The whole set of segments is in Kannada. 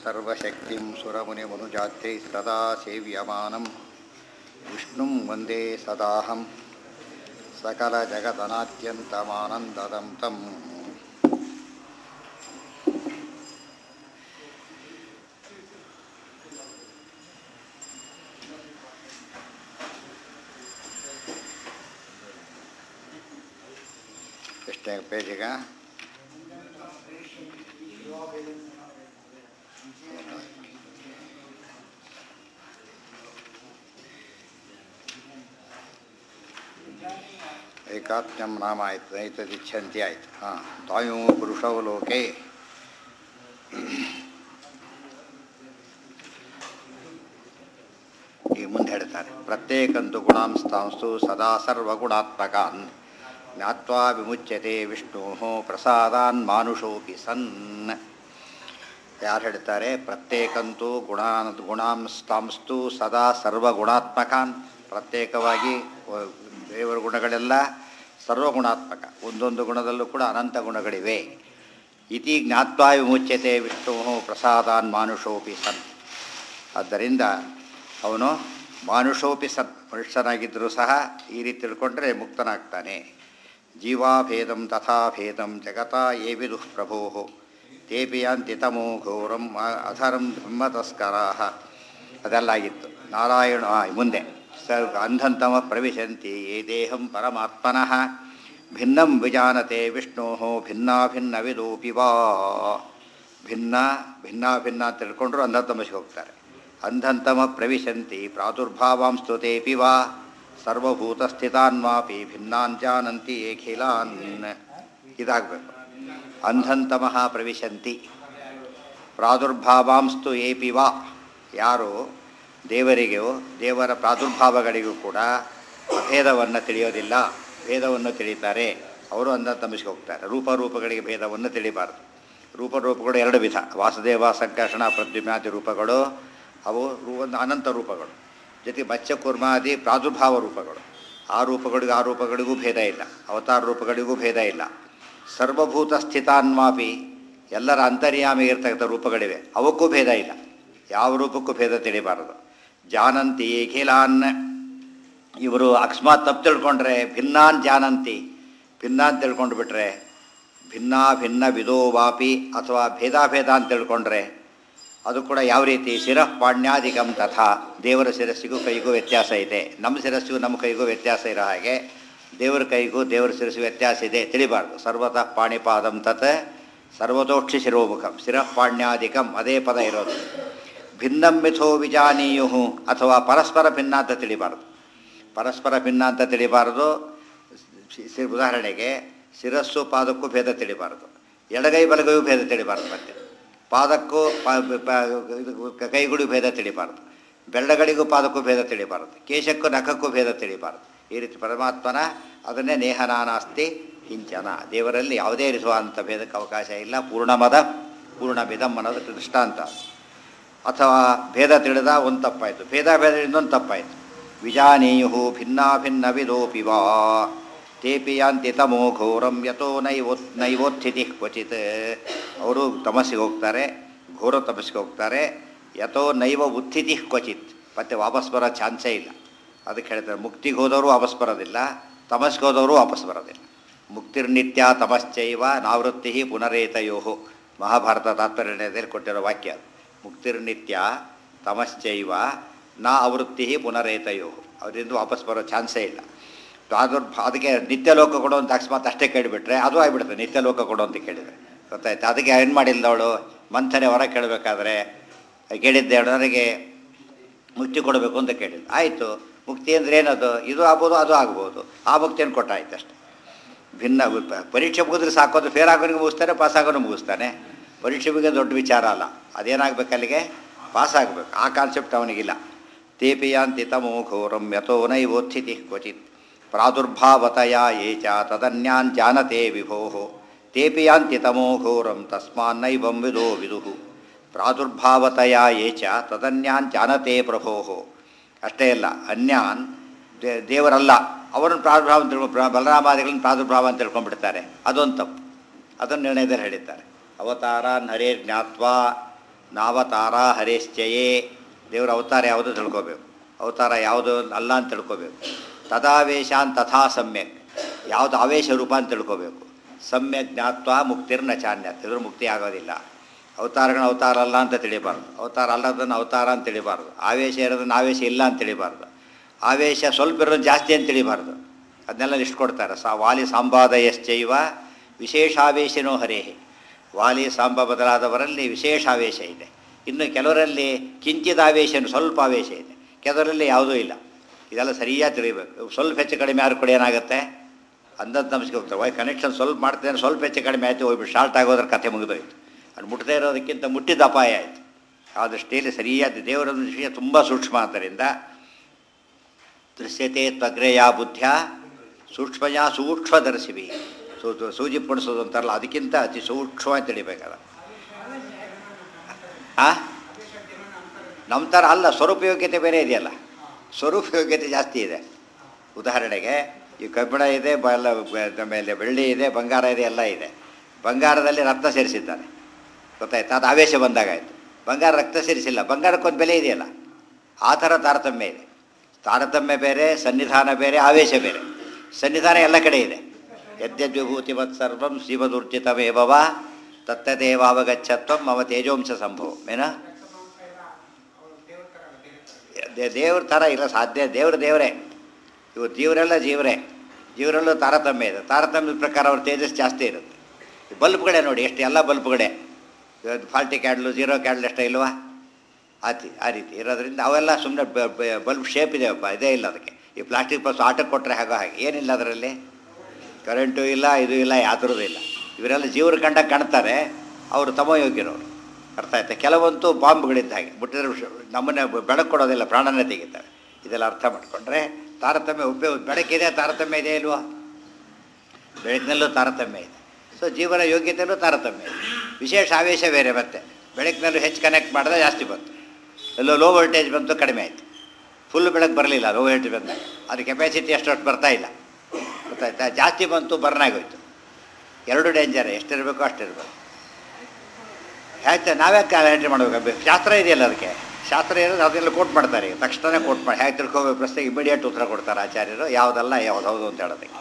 सर्वशक्तिं सुरमुनिमनुजात्यै सदा सेव्यमानं विष्णुं वन्दे सदाहं सकलजगदनात्यन्तमानन्ददं तम् ಎಷ್ಟನೇ ಪೇಜಿಗ ಏಕಾತ್ಮ್ಯಂ ನಾಮ ಆಯ್ತು ನೈತದಿಚ್ಛಂತಿ ಆಯ್ತು ಹಾಂ ದ್ವಾಯು ಪುರುಷವು ಲೋಕೆ ಈಗ ಮುಂದೆ ಹೇಳ್ತಾರೆ ಪ್ರತ್ಯೇಕಂತು ಗುಣಾಂಸ್ತಾಂಸ್ತು ಸದಾ ಸರ್ವಗುಣಾತ್ಮಕಾನ್ ಜ್ಞಾತ್ವಾ ವಿಮುಚ್ಯತೆ ವಿಷ್ಣು ಪ್ರಸಾದಾನ್ ಮಾನುಷೋಪಿ ಸನ್ ಯಾರು ಹೇಳ್ತಾರೆ ಪ್ರತ್ಯೇಕಂತೂ ಗುಣ ಗುಣಾಂಸ್ತಾಂಸ್ತು ಸದಾ ಸರ್ವಗುಣಾತ್ಮಕಾನ್ ಪ್ರತ್ಯೇಕವಾಗಿ ವ- ದೇವರ ಗುಣಗಳೆಲ್ಲ ಸರ್ವಗುಣಾತ್ಮಕ ಒಂದೊಂದು ಗುಣದಲ್ಲೂ ಕೂಡ ಅನಂತ ಗುಣಗಳಿವೆ ಇತಿ ಜ್ಞಾತ್ವಾ ವಿಮುಚ್ಯತೆ ವಿಷ್ಣು ಪ್ರಸಾದಾನ್ ಮಾನುಷೋಪಿ ಸನ್ ಆದ್ದರಿಂದ ಅವನು ಮಾನುಷೋಪಿ ಸತ್ ಮನುಷ್ಯನಾಗಿದ್ದರೂ ಸಹ ಈ ರೀತಿ ತಿಳ್ಕೊಂಡ್ರೆ ಮುಕ್ತನಾಗ್ತಾನೆ ಜೀವಾಭೇದಂ ತಥಾ ಭೇದಂ ಜಗತ ಯೇ ವಿದುಃ ಪ್ರಭೋ ತೇಪಿ ಯಾಂತಿ ತಮೋ ಘೋರಂ ಅ- ಅಧರಂ ಬ್ರಹ್ಮತಸ್ಕರಾ ಅದೆಲ್ಲ ಆಗಿತ್ತು ನಾರಾಯಣ ಆ, ಮುಂದೆ ಸ ಅಂಧಂತಮ ಪ್ರವಿಶಂತಿ ಯೇ ದೇಹಂ ಪರಮಾತ್ಮನಃ ಭಿನ್ನಂ ವಿಜಾನತೆ ವಿಷ್ಣೋ ಭಿನ್ನಾಭಿನ್ನ ವಿದೋಪಿ ವಾ ಭಿನ್ನ ಭಿನ್ನ ಭಿನ್ನ ಅಂತ ತಿಳ್ಕೊಂಡ್ರು ಅಂಧತಮಸಿಗೆ ಹೋಗ್ತಾರೆ ಅಂಧಂತಮ ಪ್ರವಿಶಂತಿ ಪ್ರಾದುರ್ಭಾವಾಂಸ್ತು ತೇಪಿ ವಾ ಸರ್ವಭೂತಸ್ಥಿತಾನ್ವಾಪಿ ಭಿನ್ನಾನ್ ಜಾನಂತಿ ಏಖಿಲಾನ್ ಇದಾಗಬೇಕು ಅಂಧಂತಮಃ ಪ್ರವಿಶಂತಿ ಪ್ರಾದುರ್ಭಾವಾಂಸ್ತು ಏಪಿ ವಾ ಯಾರು ದೇವರಿಗೂ ದೇವರ ಪ್ರಾದುರ್ಭಾವಗಳಿಗೂ ಕೂಡ ಅಭೇದವನ್ನು ತಿಳಿಯೋದಿಲ್ಲ ಭೇದವನ್ನು ತಿಳಿತಾರೆ ಅವರು ಅಂಧಂತಮಿಸಿಗೆ ಹೋಗ್ತಾರೆ ರೂಪರೂಪಗಳಿಗೆ ಭೇದವನ್ನು ತಿಳಿಬಾರದು ರೂಪರೂಪಗಳು ಎರಡು ವಿಧ ವಾಸುದೇವ ಸಂಕರ್ಷಣ ಪ್ರದ್ಯುಮ್ನಾದಿ ರೂಪಗಳು ಅವು ರೂ- ಒಂದು ಅನಂತ ರೂಪಗಳು ಜೊತೆಗೆ ಮತ್ಸ್ಯ ಕೂರ್ಮಾದಿ ಪ್ರಾದುರ್ಭಾವ ರೂಪಗಳು ಆ ರೂಪಗಳಿಗೂ ಆ ರೂಪಗಳಿಗೂ ಭೇದ ಇಲ್ಲ ಅವತಾರ ರೂಪಗಳಿಗೂ ಭೇದ ಇಲ್ಲ ಸರ್ವಭೂತ ಸ್ಥಿತಾನ್ವಾಪಿ ಎಲ್ಲರ ಅಂತರ್ಯಾಮಿ ಇರ್ತಕ್ಕಂಥ ರೂಪಗಳಿವೆ ಅವಕ್ಕೂ ಭೇದ ಇಲ್ಲ ಯಾವ ರೂಪಕ್ಕೂ ಭೇದ ತಿಳಿಬಾರದು ಜಾನಂತಿ ಖಿಲಾನ್ ಇವರು ಅಕಸ್ಮಾತ್ ತಪ್ಪು ತಿಳ್ಕೊಂಡ್ರೆ ಭಿನ್ನಾನ್ ಜಾನಂತಿ ಭಿನ್ನ ಅಂತ ತಿಳ್ಕೊಂಡು ಬಿಟ್ರೆ ಭಿನ್ನ ಭಿನ್ನ ವಿಧೋ ವಾಪಿ ಅಥವಾ ಭೇದಾಭೇದ ಅಂತ ತಿಳ್ಕೊಂಡ್ರೆ ಅದು ಕೂಡ ಯಾವ ರೀತಿ ಶಿರಃ ಪಾಣ್ಯಾಧಿಕಂ ತಥಾ ದೇವರ ಶಿರಸ್ಸಿಗೂ ಕೈಗೂ ವ್ಯತ್ಯಾಸ ಇದೆ ನಮ್ಮ ಶಿರಸ್ಸಿಗೂ ನಮ್ಮ ಕೈಗೂ ವ್ಯತ್ಯಾಸ ಇರೋ ಹಾಗೆ ದೇವರ ಕೈಗೂ ದೇವರ ಶಿರಸ್ಸಿಗೂ ವ್ಯತ್ಯಾಸ ಇದೆ ತಿಳಿಬಾರ್ದು ಸರ್ವತಃ ಪಾಣಿಪಾದಂ ತತ್ ಸರ್ವತೋಕ್ಷಿ ಶಿರೋಮುಖಂ ಶಿರಃ ಪಾಣ್ಯಾಧಿಕಂ ಅದೇ ಪದ ಇರೋದು ಭಿನ್ನಂ ಮಿಥೋ ವಿಜಾನೀಯು ಅಥವಾ ಪರಸ್ಪರ ಭಿನ್ನ ಅಂತ ತಿಳಿಬಾರ್ದು ಪರಸ್ಪರ ಭಿನ್ನ ಅಂತ ತಿಳಿಬಾರದು ಶಿ- ಶಿ- ಉದಾಹರಣೆಗೆ ಶಿರಸ್ಸು ಪಾದಕ್ಕೂ ಭೇದ ತಿಳಿಬಾರದು ಎಡಗೈ ಬಲಗೈಯೂ ಭೇದ ತಿಳಿಬಾರದು ಮತ್ತೆ ಪಾದಕ್ಕೂ ಪಾ ಪ- ಇದು ಕೈಗಳಿಗೂ ಭೇದ ತಿಳಿಬಾರದು ಬೆರಳುಗಳಿಗೂ ಪಾದಕ್ಕೂ ಭೇದ ತಿಳಿಬಾರದು ಕೇಶಕ್ಕೂ ನಖಕ್ಕೂ ಭೇದ ತಿಳಿಬಾರದು ಈ ರೀತಿ ಪರಮಾತ್ಮನ ಅದನ್ನೇ ನೇಹನಾನಾಸ್ತಿ ಹಿಂಚನ ದೇವರಲ್ಲಿ ಯಾವುದೇ ರೀತಿಯಾದಂಥ ಭೇದಕ್ಕೆ ಅವಕಾಶ ಇಲ್ಲ ಪೂರ್ಣಮದ ಪೂರ್ಣಮಿದಂ ಅನ್ನೋದಕ್ಕೆ ದೃಷ್ಟಾಂತ ಅಥವಾ ಭೇದ ತಿಳಿದ ಒಂದು ತಪ್ಪಾಯಿತು ಭೇದ ಭೇದ ಇನ್ನೊಂದು ತಪ್ಪಾಯಿತು ವಿಜಾನೀಯು ಭಿನ್ನಾಭಿನ್ನ ವಿದೋಪಿ ವಾ ತೇಪಿ ಯಾಂತಿ ತಮೋ ಘೋರಂ ಯಥೋ ನೈವೋ ನೈವೋತ್ಥಿತಿ ಕ್ವಚಿತ್ ಅವರು ತಮಸ್ಸಿಗೆ ಹೋಗ್ತಾರೆ ಘೋರ ತಮಸ್ಸಿಗೆ ಹೋಗ್ತಾರೆ ಯಥೋ ನೈವ ಉತ್ಥಿತಿ ಕ್ವಚಿತ್ ಮತ್ತೆ ವಾಪಸ್ ಬರೋ ಚಾನ್ಸೇ ಇಲ್ಲ ಅದಕ್ಕೆ ಹೇಳ್ತಾರೆ ಮುಕ್ತಿಗೆ ಹೋದವರು ವಾಪಸ್ ಬರೋದಿಲ್ಲ ತಮಸ್ಗೆ ಹೋದವರು ವಾಪಸ್ ಬರೋದಿಲ್ಲ ಮುಕ್ತಿರ್ನಿತ್ಯ ತಮಶ್ಚೈವ ನಾವೃತ್ತಿ ಪುನರೇತಯೋ ಮಹಾಭಾರತ ತಾತ್ಪರ್ಯದಲ್ಲಿ ಕೊಟ್ಟಿರೋ ವಾಕ್ಯ ಅದು. ಮುಕ್ತಿರ್ನಿತ್ಯ ತಮಶ್ಚೈವ ನಾ ಅವೃತ್ತಿ ಪುನರೇತಯೋ ಅವರಿಂದ ವಾಪಸ್ ಬರೋ ಚಾನ್ಸೇ ಇಲ್ಲ ಪ್ರಾದುರ್ಭ ಅದಕ್ಕೆ ನಿತ್ಯ ಲೋಕ ಕೊಡು ಅಂತ ಅಕಸ್ಮಾತ್ ಅಷ್ಟೇ ಕೇಳಿಬಿಟ್ರೆ ಅದು ಆಗಿಬಿಡುತ್ತೆ ನಿತ್ಯ ಲೋಕ ಕೊಡು ಅಂತ ಕೇಳಿದರೆ ಗೊತ್ತಾಯ್ತು ಅದಕ್ಕೆ ಏನು ಮಾಡಿಲ್ಲ ಅವಳು ಮಂಥನೆ ಹೊರ ಕೇಳಬೇಕಾದ್ರೆ ಕೇಳಿದ್ದೆ ನನಗೆ ಮುಕ್ತಿ ಕೊಡಬೇಕು ಅಂತ ಕೇಳಿದ್ದು ಆಯಿತು ಮುಕ್ತಿ ಅಂದರೆ ಏನದು ಇದು ಆಗ್ಬೋದು ಅದು ಆಗ್ಬೋದು ಆ ಮುಕ್ತಿಯನ್ನು ಕೊಟ್ಟಾಯ್ತು ಅಷ್ಟೆ ಭಿನ್ನ ಪ- ಪರೀಕ್ಷೆ ಮುಗಿದ್ರೆ ಸಾಕು ಅದು ಫೇರ್ ಆಗೋನಿಗೆ ಮುಗಿಸ್ತಾನೆ ಪಾಸ್ ಆಗೋನು ಮುಗಿಸ್ತಾನೆ ಪರೀಕ್ಷೆ ಬಗ್ಗೆ ದೊಡ್ಡ ವಿಚಾರ ಅಲ್ಲ ಅದೇನಾಗಬೇಕು ಅಲ್ಲಿಗೆ ಪಾಸ್ ಆಗಬೇಕು ಆ ಕಾನ್ಸೆಪ್ಟ್ ಅವನಿಗಿಲ್ಲ ತೇಪಿಯಾಂತಿ ತಮೋ ಘೋರಂ ಯಥೋ ನೈವೋತ್ಥಿತಿ ಕ್ವಚಿತ್ ಪ್ರಾದುರ್ಭಾವತಯ ಯೇ ಚ ತದನ್ಯಾನ್ ಜಾನತೆ ವಿಭೋ ತೇಪಿಯಾಂತಿ ತಮೋ ಘೋರಂ ತಸ್ಮಾನ್ನೈವಂ ವಿದೋ ವಿದುಹು ಪ್ರಾದುರ್ಭಾವತಯ ಯೇ ಚ ತದನ್ಯಾನ್ ಜಾನತೆ ಪ್ರಭೋ ಅಷ್ಟೇ ಅಲ್ಲ ಅನ್ಯಾನ್ ದೇ- ದೇವರಲ್ಲ ಅವರನ್ನು ಪ್ರಾದುರ್ಭಾವ ಅಂತ ತಿಳ್ಕೊ ಪ್ರ- ಬಲರಾಮಾದಿಗಳನ್ನು ಪ್ರಾದುರ್ಭಾವ ಅಂತ ತಿಳ್ಕೊಂಡ್ಬಿಡ್ತಾರೆ ಅದೊಂದು ತಪ್ಪು ಅದನ್ನು ನಿರ್ಣಯದಲ್ಲಿ ಹೇಳಿದ್ದಾರೆ ಅವತಾರ ನರೇ ಜ್ಞಾತ್ವಾ ನಾವತಾರ ಹರೇಶ್ಚಯೇ ದೇವರ ಅವತಾರ ಯಾವುದು ತಿಳ್ಕೋಬೇಕು ಅವತಾರ ಯಾವುದು ಅಲ್ಲ ಅಂತ ತಿಳ್ಕೋಬೇಕು ತದಾವೇಶಾನ್ ತಥಾ ಸಮ್ಯಕ್ ಯಾವುದು ಆವೇಶ ರೂಪ ಅಂತ ತಿಳ್ಕೋಬೇಕು ಸಮ್ಯಕ್ ಜ್ಞಾತ್ವ ಮುಕ್ತಿರ್ನ ಚಾನ್ಯತ್ ಇದ್ರ ಮುಕ್ತಿ ಆಗೋದಿಲ್ಲ ಅವತಾರಗಳನ್ನ ಅವತಾರ ಅಲ್ಲ ಅಂತ ತಿಳಿಬಾರ್ದು ಅವತಾರ ಅಲ್ಲದನ್ನು ಅವತಾರ ಅಂತ ತಿಳಿಬಾರ್ದು ಆವೇಶ ಇರೋದನ್ನು ಆವೇಶ ಇಲ್ಲ ಅಂತ ತಿಳಿಬಾರ್ದು ಆವೇಶ ಸ್ವಲ್ಪ ಇರೋದು ಜಾಸ್ತಿ ಅಂತ ತಿಳಿಬಾರ್ದು ಅದನ್ನೆಲ್ಲ ಲಿಸ್ಟ್ ಕೊಡ್ತಾರೆ ಸಾ ವಾಲಿ ಸಾಂಬಾದಯಶ್ಚೈವ ವಿಶೇಷಾವೇಶನೋ ಹರೇಹಿ ವಾಲಿ ಸಾಂಬ ಬದಲಾದವರಲ್ಲಿ ವಿಶೇಷ ಆವೇಶ ಇದೆ ಇನ್ನು ಕೆಲವರಲ್ಲಿ ಕಿಂಚಿದ ಆವೇಶ ಸ್ವಲ್ಪ ಆವೇಶ ಇದೆ ಕೆಲವರಲ್ಲಿ ಯಾವುದೂ ಇಲ್ಲ ಇದೆಲ್ಲ ಸರಿಯಾಗಿ ತಿಳಿಬೇಕು ಸ್ವಲ್ಪ ಹೆಚ್ಚು ಕಡಿಮೆ ಆದ್ರೂ ಕೂಡ ಏನಾಗುತ್ತೆ ಅಂದಂತ ನಮಿಸ್ಗೆ ಹೋಗ್ತಾರೆ ವೈ ಕನೆಕ್ಷನ್ ಸ್ವಲ್ಪ ಮಾಡ್ತೇನೆ ಸ್ವಲ್ಪ ಹೆಚ್ಚು ಕಡಿಮೆ ಆಯಿತು ಹೋಗ್ಬಿಟ್ಟು ಶಾರ್ಟ್ ಆಗೋದ್ರ ಕಥೆ ಮುಗಿದೋಯ್ತು ಅದು ಮುಟ್ಟದೇ ಇರೋದಕ್ಕಿಂತ ಮುಟ್ಟಿದ ಅಪಾಯ ಆಯಿತು ಆ ದೃಷ್ಟಿಯಲ್ಲಿ ಸರಿಯಾದ ದೇವರ ವಿಷಯ ತುಂಬ ಸೂಕ್ಷ್ಮ ಆದ್ದರಿಂದ ದೃಶ್ಯತೆ ತ್ವಗ್ರೆಯ ಬುದ್ಧ ಸೂಕ್ಷ್ಮಯ ಸೂಕ್ಷ್ಮದರ್ಶಿವಿ ಸೂ ಸೂಜಿ ಪಡಿಸೋದು ಅಂತಾರಲ್ಲ ಅದಕ್ಕಿಂತ ಅತಿ ಸೂಕ್ಷ್ಮ ಅಂತ ತಿಳಿಬೇಕಲ್ಲ ಆ ನಮ್ಮ ಥರ ಅಲ್ಲ ಸ್ವರೂಪಯೋಗ್ಯತೆ ಬೇರೆ ಇದೆಯಲ್ಲ ಸ್ವರೂಪಯೋಗ್ಯತೆ ಜಾಸ್ತಿ ಇದೆ ಉದಾಹರಣೆಗೆ ಈ ಕಬ್ಬಿಣ ಇದೆ ಬಲ್ಲ ಆಮೇಲೆ ಬೆಳ್ಳಿ ಇದೆ ಬಂಗಾರ ಇದೆ ಎಲ್ಲ ಇದೆ ಬಂಗಾರದಲ್ಲಿ ರಕ್ತ ಸೇರಿಸಿದ್ದಾರೆ ಗೊತ್ತಾಯ್ತು ಅದು ಆವೇಶ ಬಂದಾಗಾಯಿತು ಬಂಗಾರ ರಕ್ತ ಸೇರಿಸಿಲ್ಲ ಬಂಗಾರಕ್ಕೊಂದು ಬೆಲೆ ಇದೆಯಲ್ಲ ಆ ಥರ ತಾರತಮ್ಯ ಇದೆ ತಾರತಮ್ಯ ಬೇರೆ ಸನ್ನಿಧಾನ ಬೇರೆ ಆವೇಶ ಬೇರೆ ಸನ್ನಿಧಾನ ಎಲ್ಲ ಕಡೆ ಇದೆ ಯದ್ಯದ್ವಿಭೂತಿವತ್ ಸರ್ವಂ ಶಿವದುರ್ಜಿತಮೇವ ತತ್ತದೇವಾವಗಚ್ಚತ್ವಂ ಮಮ ತೇಜೋಂಶ ಸಂಭವ ಮೇನಾ ದೇ- ದೇವ್ರ ಥರ ಇಲ್ಲ ಸಾಧ್ಯ ದೇವ್ರ ದೇವರೇ ಇವರು ಜೀವರೆಲ್ಲ ಜೀವರೇ ಜೀವರಲ್ಲೂ ತಾರತಮ್ಯ ಇದೆ ತಾರತಮ್ಯದ ಪ್ರಕಾರ ಅವ್ರ ತೇಜಸ್ ಜಾಸ್ತಿ ಇರುತ್ತೆ ಈ ಬಲ್ಬ್ಗಳೇ ನೋಡಿ ಎಷ್ಟು ಎಲ್ಲ ಬಲ್ಬ್ಗಳೇ ಇವತ್ತು ಫಾಲ್ಟಿ ಕ್ಯಾಡ್ಲು ಜೀರೋ ಕ್ಯಾಡ್ಲು ಎಷ್ಟೇ ಇಲ್ವಾ ಆತಿ ಆ ರೀತಿ ಇರೋದ್ರಿಂದ ಅವೆಲ್ಲ ಸುಮ್ಮನೆ ಬಲ್ಬ್ ಶೇಪ್ ಇದೆ ಒಬ್ಬ ಇದೇ ಇಲ್ಲ ಅದಕ್ಕೆ ಈ ಪ್ಲಾಸ್ಟಿಕ್ ಬಸ್ ಆಟಕ್ಕೆ ಕೊಟ್ಟರೆ ಹಾಗೋ ಹಾಗೆ ಏನಿಲ್ಲ ಅದರಲ್ಲಿ ಕರೆಂಟು ಇಲ್ಲ ಇದು ಇಲ್ಲ ಯಾವ್ದ್ರದ್ದು ಇಲ್ಲ ಇವರೆಲ್ಲ ಜೀವರು ಕಂಡ ಕಾಣ್ತಾರೆ ಅವರು ತಮೋಯೋಗ್ಯರವರು ಅರ್ಥ ಆಯ್ತಾ ಕೆಲವಂತೂ ಬಾಂಬ್ಗಳಿದ್ದ ಹಾಗೆ ಬಿಟ್ಟಿದ್ರೆ ವಿಷ- ನಮ್ಮನ್ನೇ ಬೆಳಕು ಕೊಡೋದಿಲ್ಲ ಪ್ರಾಣನೇ ತೆಗಿತಾರೆ ಇದೆಲ್ಲ ಅರ್ಥ ಮಾಡಿಕೊಂಡ್ರೆ ತಾರತಮ್ಯ ಉಪಯೋಗ ಬೆಳಕಿದೆ ತಾರತಮ್ಯ ಇದೆ ಇಲ್ವಾ ಬೆಳಕಿನಲ್ಲೂ ತಾರತಮ್ಯ ಇದೆ ಸೊ ಜೀವನ ಯೋಗ್ಯತೆಯಲ್ಲೂ ತಾರತಮ್ಯ ಇದೆ ವಿಶೇಷ ಆವೇಶ ಬೇರೆ ಮತ್ತೆ ಬೆಳಕಿನಲ್ಲೂ ಹೆಚ್ಚು ಕನೆಕ್ಟ್ ಮಾಡಿದ್ರೆ ಜಾಸ್ತಿ ಬಂತು ಎಲ್ಲೋ ಲೋ ವೋಲ್ಟೇಜ್ ಬಂತು ಕಡಿಮೆ ಆಯಿತು ಫುಲ್ ಬೆಳಕು ಬರಲಿಲ್ಲ ಲೋ ವೋಲ್ಟೇಜ್ ಬಂದಾಗ ಅದು ಕೆಪಾಸಿಟಿ ಅಷ್ಟು ಬರ್ತಾ ಇಲ್ಲ ಗೊತ್ತಾಯ್ತಾ ಜಾಸ್ತಿ ಬಂತು ಬರ್ನ್ ಆಗೋಯ್ತು ಎರಡು ಡೇಂಜರ್ ಎಷ್ಟಿರಬೇಕು ಅಷ್ಟಿರಬೇಕು ಹೇಗೆ ನಾವೇ ಎಂಟ್ರಿ ಮಾಡಬೇಕು ಶಾಸ್ತ್ರ ಇದೆಯಲ್ಲ ಅದಕ್ಕೆ ಶಾಸ್ತ್ರ ಇರೋದು ಅದೆಲ್ಲ ಕೋಟ್ ಮಾಡ್ತಾರೆ ಈಗ ತಕ್ಷಣ ಕೋಟ್ ಮಾಡಿ ಹೇಗೆ ತಿಳ್ಕೊಬೇಕು ಪ್ರಶ್ನೆಗೆ ಇಮಿಡಿಯೇಟ್ ಉತ್ತರ ಕೊಡ್ತಾರೆ ಆಚಾರ್ಯರು ಯಾವುದಲ್ಲ ಯಾವ್ದು ಹೌದು ಅಂತ ಹೇಳೋದಕ್ಕೆ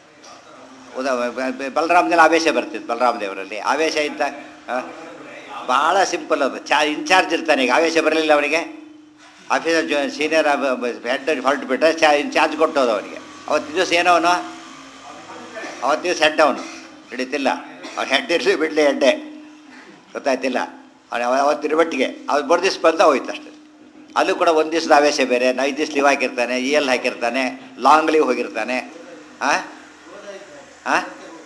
ಉದಾ ಬಲರಾಮದಲ್ಲಿ ಆವೇಶ ಬರ್ತಿತ್ತು ಬಲರಾಮ ದೇವರಲ್ಲಿ ಆವೇಶ ಇದ್ದ ಆ, ಭಾಳ ಸಿಂಪಲ್ ಅದು ಚಾ ಇನ್ಚಾರ್ಜ್ ಇರ್ತಾನೆ ಈಗ ಆವೇಶ ಬರಲಿಲ್ಲ ಅವನಿಗೆ ಆಫೀಸರ್ ಜೊ ಸೀನಿಯರ್ ಹೆಡ್ ಹೊರಟು ಬಿಟ್ಟರೆ ಚಾ ಇನ್ಚಾರ್ಜ್ ಕೊಟ್ಟೋದು ಅವನಿಗೆ ಅವತ್ತು ದಿವಸ ಏನೋ ಅವನು ಅವತ್ತು ದಿವಸ ಹೆಡ್ ಅವನು ಹಿಡಿತಿಲ್ಲ ಅವ್ನು ಹೆಡ್ ಇರಲಿ ಬಿಡಲಿ ಹೆಡ್ಡೆ ಗೊತ್ತಾಯ್ತಿಲ್ಲ ಅವನು ಅವತ್ತಿನ ಮಟ್ಟಿಗೆ ಅವ್ರು ಬರ್ ದಿವ್ಸ ಬಂದ ಹೋಯ್ತು ಅಷ್ಟೇ ಅಲ್ಲೂ ಕೂಡ ಒಂದು ದಿವ್ಸದ ಆವೇಶ ಬೇರೆ ಐದು ದಿವ್ಸ ಲೀವ್ ಹಾಕಿರ್ತಾನೆ ಇ ಎಲ್ ಹಾಕಿರ್ತಾನೆ ಲಾಂಗ್ ಲೀವ್ ಹೋಗಿರ್ತಾನೆ ಹಾಂ ಹಾಂ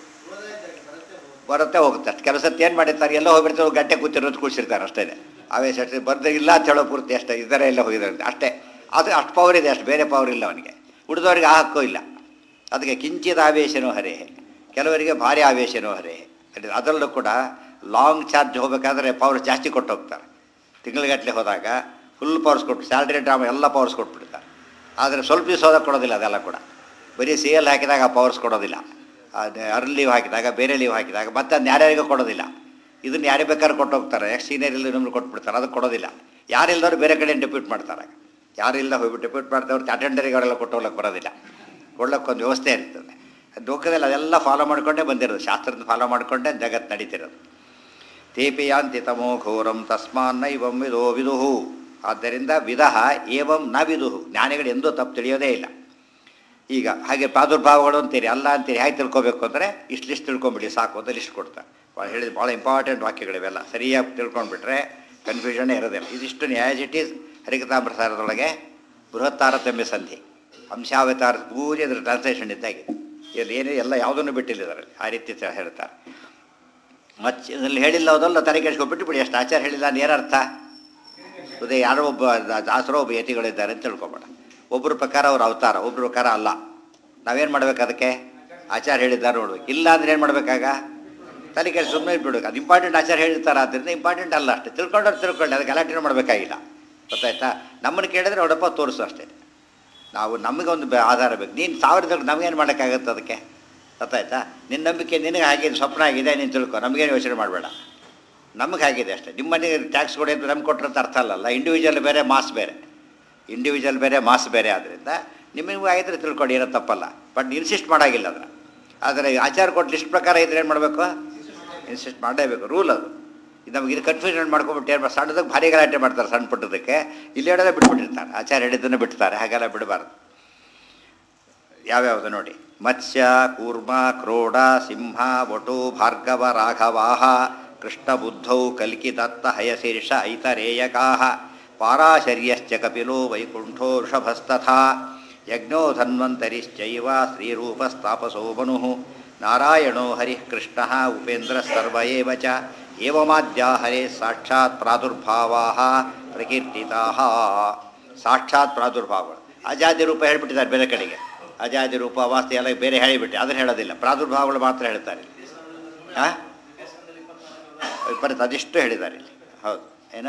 ಬರುತ್ತೆ ಹೋಗುತ್ತೆ ಅಷ್ಟು ಕೆಲಸ ಏನು ಮಾಡಿರ್ತಾರೆ ಎಲ್ಲೋ ಹೋಗಿರ್ತಾರೆ ಒಂದು ಗಂಟೆ ಕೂತಿರೋದು ಕೂಡಿಸಿರ್ತಾರೆ ಅಷ್ಟೇ ಆವೇಶ ಅಷ್ಟೇ ಬರ್ದ ಇಲ್ಲ ಅಂತ ಹೇಳೋ ಪೂರ್ತಿ ಅಷ್ಟೇ ಇದ್ದಾರೆ ಎಲ್ಲ ಹೋಗಿದ್ದಾರೆ ಅಷ್ಟೇ ಅದು ಅಷ್ಟು ಪವರ್ ಇದೆ ಅಷ್ಟು ಬೇರೆ ಪವರ್ ಇಲ್ಲ ಅವನಿಗೆ ಉಳಿದವರಿಗೆ ಆ ಹಕ್ಕು ಇಲ್ಲ ಅದಕ್ಕೆ ಕಿಂಚಿದ ಆವೇಶನೂ ಹರೇ ಕೆಲವರಿಗೆ ಭಾರಿ ಆವೇಶನೂ ಹರೇ ಅದು- ಅದರಲ್ಲೂ ಕೂಡ ಲಾಂಗ್ ಚಾರ್ಜ್ ಹೋಗಬೇಕಾದ್ರೆ ಪವರ್ ಜಾಸ್ತಿ ಕೊಟ್ಟು ಹೋಗ್ತಾರೆ ತಿಂಗಳಿಗಟ್ಟಲೆ ಹೋದಾಗ ಫುಲ್ ಪವರ್ಸ್ ಕೊಟ್ಟು ಸ್ಯಾಲ್ರಿ ಡ್ರಾಮ ಎಲ್ಲ ಪವರ್ಸ್ ಕೊಟ್ಬಿಡ್ತಾರೆ ಆದರೆ ಸ್ವಲ್ಪ ದಿವಸ ಹೋದಾಗ ಕೊಡೋದಿಲ್ಲ ಅದೆಲ್ಲ ಕೂಡ ಬರೀ ಸಿ ಎಲ್ ಹಾಕಿದಾಗ ಆ ಪವರ್ಸ್ ಕೊಡೋದಿಲ್ಲ ಅದು ಅರ್ಲ್ ಲೀವ್ ಹಾಕಿದಾಗ ಬೇರೆ ಲೀವ್ ಹಾಕಿದಾಗ ಮತ್ತೆ ಅದನ್ನ ಯಾರ್ಯಾರಿಗೂ ಕೊಡೋದಿಲ್ಲ ಇದನ್ನು ಯಾರೇ ಬೇಕಾದ್ರೂ ಕೊಟ್ಟು ಹೋಗ್ತಾರೆ ಯಾಕೆ ಸೀನಿಯರ್ ಇಲ್ಲ ನಮ್ಗೆ ಕೊಟ್ಬಿಡ್ತಾರೆ ಅದು ಕೊಡೋದಿಲ್ಲ ಯಾರಿಲ್ಲದವ್ರು ಬೇರೆ ಕಡೆ ಡಿಪ್ಯೂಟ್ ಮಾಡ್ತಾರೆ ಯಾರಿಲ್ಲ ಹೋಗ್ಬಿಟ್ಟು ಡಿಪ್ಯೂಟ್ ಮಾಡ್ದವ್ರು ಅಟೆಂಡರಿಗೆ ಅವರೆಲ್ಲ ಕೊಟ್ಟು ಹೋಗ್ಲಿಕ್ಕೆ ಬರೋದಿಲ್ಲ ಕೊಡ್ಲಿಕ್ಕೆ ಒಂದು ವ್ಯವಸ್ಥೆ ಇರ್ತದೆ ಲೋಕದಲ್ಲಿ ಅದೆಲ್ಲ ಫಾಲೋ ಮಾಡ್ಕೊಂಡೇ ಬಂದಿರೋದು ಶಾಸ್ತ್ರದ ಫಾಲೋ ಮಾಡಿಕೊಂಡೇ ಜಗತ್ತು ನಡೀತಿರೋದು ತೇಪಿಯಾಂತಿ ತಮೋ ಘೋರಂ ತಸ್ಮಾನ್ನೈವಂ ವಿದೋ ವಿದುಹು ಆದ್ದರಿಂದ ವಿದಃ ಏವಂ ನ ವಿದುಹು ಜ್ಞಾನಿಗಳು ಎಂದೂ ತಪ್ಪು ತಿಳಿಯೋದೇ ಇಲ್ಲ ಈಗ ಹಾಗೆ ಪ್ರಾದುರ್ಭಾವಗಳು ಅಂತೀರಿ ಅಲ್ಲ ಅಂತೀರಿ ಹೇಗೆ ತಿಳ್ಕೊಬೇಕು ಅಂದರೆ ಇಷ್ಟು ಲಿಸ್ಟ್ ತಿಳ್ಕೊಂಬಿಡಿ ಸಾಕು ಅಂತ ಲಿಸ್ಟ್ ಕೊಡ್ತಾರೆ ಭಾಳ ಹೇಳಿದ ಭಾಳ ಇಂಪಾರ್ಟೆಂಟ್ ವಾಕ್ಯಗಳಿವೆಲ್ಲ ಸರಿಯಾಗಿ ತಿಳ್ಕೊಂಡ್ಬಿಟ್ರೆ ಕನ್ಫ್ಯೂಷನ್ನೇ ಇರೋದಿಲ್ಲ ಇದಿಷ್ಟು ಆ್ಯಸ್ ಇಟ್ ಈಸ್ ಹರಿಕಥಾಮೃತಾರದೊಳಗೆ ಬೃಹತ್ ತಾರತಮ್ಯ ಸಂಧಿ ಅಂಶಾವತಾರ ಪೂರಿ ಅದ್ರ ಟ್ರಾನ್ಸ್ಲೇಷನ್ ಇದ್ದಾಗಿದೆ ಇಲ್ಲಿ ಏನೇ ಎಲ್ಲ ಯಾವುದನ್ನು ಬಿಟ್ಟಿಲ್ಲ ಇದರಲ್ಲಿ ಆ ರೀತಿ ತ- ಹೇಳ್ತಾರೆ ಮತ್ತೆ ಇದರಲ್ಲಿ ಹೇಳಿಲ್ಲ ಹೋದಲ್ಲ ತಲೆ ಕೆಡಿಸ್ಕೊಬಿಟ್ಟು ಬಿಡಿ ಎಷ್ಟು ಆಚಾರ ಹೇಳಿಲ್ಲ ಅಂದ್ರೆ ಏನರ್ಥ ಉದಯ ಯಾರೋ ಒಬ್ಬ ದಾ- ದಾಸರೋ ಒಬ್ಬ ಯತಿಗಳಿದ್ದಾರೆ ಅಂತ ತಿಳ್ಕೊಬೇಡ ಒಬ್ಬರ ಪ್ರಕಾರ ಅವ್ರ ಅವತಾರ ಒಬ್ಬರ ಪ್ರಕಾರ ಅಲ್ಲ ನಾವೇನು ಮಾಡ್ಬೇಕು ಅದಕ್ಕೆ ಆಚಾರ ಹೇಳಿದ್ದಾರೆ ನೋಡ್ಬೇಕು ಇಲ್ಲ ಅಂದ್ರೆ ಏನು ಮಾಡ್ಬೇಕಾಗ ತಲೆ ಕೆಡಿಸಿ ಸುಮ್ಮನೆ ಬಿಡ್ಬೇಕು ಅದು ಇಂಪಾರ್ಟೆಂಟ್ ಆಚಾರ ಹೇಳಿರ್ತಾರೆ ಆದ್ದರಿಂದ ಇಂಪಾರ್ಟೆಂಟ್ ಅಲ್ಲ ಅಷ್ಟೇ ತಿಳ್ಕೊಂಡವ್ರು ತಿಳ್ಕೊಳ್ಳಿ ಅದಕ್ಕೆ ಗಲಾಟೆ ಮಾಡಬೇಕಾಗಿಲ್ಲ ಗೊತ್ತಾಯ್ತಾ ನಮ್ಮನ್ನು ಕೇಳಿದ್ರೆ ನೋಡಪ್ಪ ತೋರಿಸು ಅಷ್ಟೇ ನಾವು ನಮಗೊಂದು ಬೆ- ಆಧಾರ ಬೇಕು ನೀನು ಸಾವಿರದ ನಮಗೇನು ಮಾಡೋಕ್ಕಾಗತ್ತೆ ಅದಕ್ಕೆ ಗೊತ್ತಾಯ್ತಾ ನಿನ್ನ ನಂಬಿಕೆ ನಿನಗೆ ಹಾಗೆ ಸ್ವಪ್ನ ಆಗಿದೆ ನೀನು ತಿಳ್ಕೊ ನಮಗೇನು ಯೋಚನೆ ಮಾಡಬೇಡ ನಮಗೆ ಆಗಿದೆ ಅಷ್ಟೇ ನಿಮ್ಮ ಮನೆಗೆ ಟ್ಯಾಕ್ಸ್ ಕೊಡಿ ಅಂತ ನಮ್ಗೆ ಕೊಟ್ಟರೆ ಅರ್ಥ ಅಲ್ಲಲ್ಲ ಇಂಡಿವಿಜುವಲ್ ಬೇರೆ ಮಾಸ್ ಬೇರೆ ಇಂಡಿವಿಜುವಲ್ ಬೇರೆ ಮಾಸ್ ಬೇರೆ ಆದ್ದರಿಂದ ನಿಮಗೂ ಆಗಿದ್ರೆ ತಿಳ್ಕೊಡಿ ಏನೋ ತಪ್ಪಲ್ಲ ಬಟ್ ಇನ್ಸಿಸ್ಟ್ ಮಾಡೋಂಗಿಲ್ಲ ಅದನ್ನು ಆದರೆ ಆಚಾರ ಕೊಟ್ಟು ಲಿಸ್ಟ್ ಪ್ರಕಾರ ಇದ್ರೆ ಏನು ಮಾಡಬೇಕು ಇನ್ಸಿಸ್ಟ್ ಮಾಡಲೇಬೇಕು ರೂಲ್ ಅದು ಇದು ನಮಗೆ ಇದು ಕನ್ಫ್ಯೂಷನ್ ಮಾಡ್ಕೊಂಬಿಟ್ಟು ಏನು ಸಣ್ಣದಕ್ಕೆ ಭಾರಿ ಗಲಾಟೆ ಮಾಡ್ತಾರೆ ಸಣ್ಣ ಪುಟ್ಟದಕ್ಕೆ ಇಲ್ಲಿ ಹೇಳೋದೇ ಬಿಟ್ಬಿಟ್ಟಿರ್ತಾರೆ ಆಚಾರ ಹೇಳಿದ್ದನ್ನು ಬಿಡ್ತಾರೆ ಹಾಗೆಲ್ಲ ಬಿಡಬಾರ್ದು ಯಾವ್ಯಾವುದು ನೋಡಿ ಮತ್ಸ್ಯ ಕೂರ್ಮ ಕ್ರೋಡ ಸಿಂಹ ವಟು ಭಾರ್ಗವ ರಾಘವಾಹ ಕೃಷ್ಣಬುದ್ಧೌ ಕಲ್ಕಿ ದತ್ತ ಹಯಶೀರ್ಷ ಐತರೇಯಕಾಹ ಪಾರಾಶರ್ಯಶ್ಚ ಕಪಿಲೋ ವೈಕುಂಠೋ ವೃಷಭಸ್ತಥಾ ಯಜ್ಞೋ ಧನ್ವಂತರಿಶ್ಚೈವ ಶ್ರೀರೂಪಸ್ತಾಪಸೋ ಮನು ನಾರಾಯಣೋ ಹರಿಃ ಕೃಷ್ಣ ಉಪೇಂದ್ರ ಸರ್ವ ಏವ ಚ ಏವಮಾದ್ಯಾ ಹರೇ ಸಾಕ್ಷಾತ್ ಪ್ರಾದುರ್ಭಾವಾ ಪ್ರಕೀರ್ತಿತಾ ಸಾಕ್ಷಾತ್ ಪ್ರಾದುರ್ಭಾವಗಳು ಅಜಾದಿ ರೂಪ ಹೇಳ್ಬಿಟ್ಟಿದ್ದಾರೆ ಬೇರೆ ಕಡೆಗೆ ಅಜಾದಿ ರೂಪ ವಾಸ್ತಿ ಎಲ್ಲ ಬೇರೆ ಹೇಳಿಬಿಟ್ಟು ಅದನ್ನು ಹೇಳೋದಿಲ್ಲ ಪ್ರಾದುರ್ಭಾವಗಳು ಮಾತ್ರ ಹೇಳ್ತಾರೆ ಹಾಂ ಬರುತ್ತೆ ಅದಿಷ್ಟು ಹೇಳಿದ್ದಾರೆ ಇಲ್ಲಿ ಹೌದು ಏನ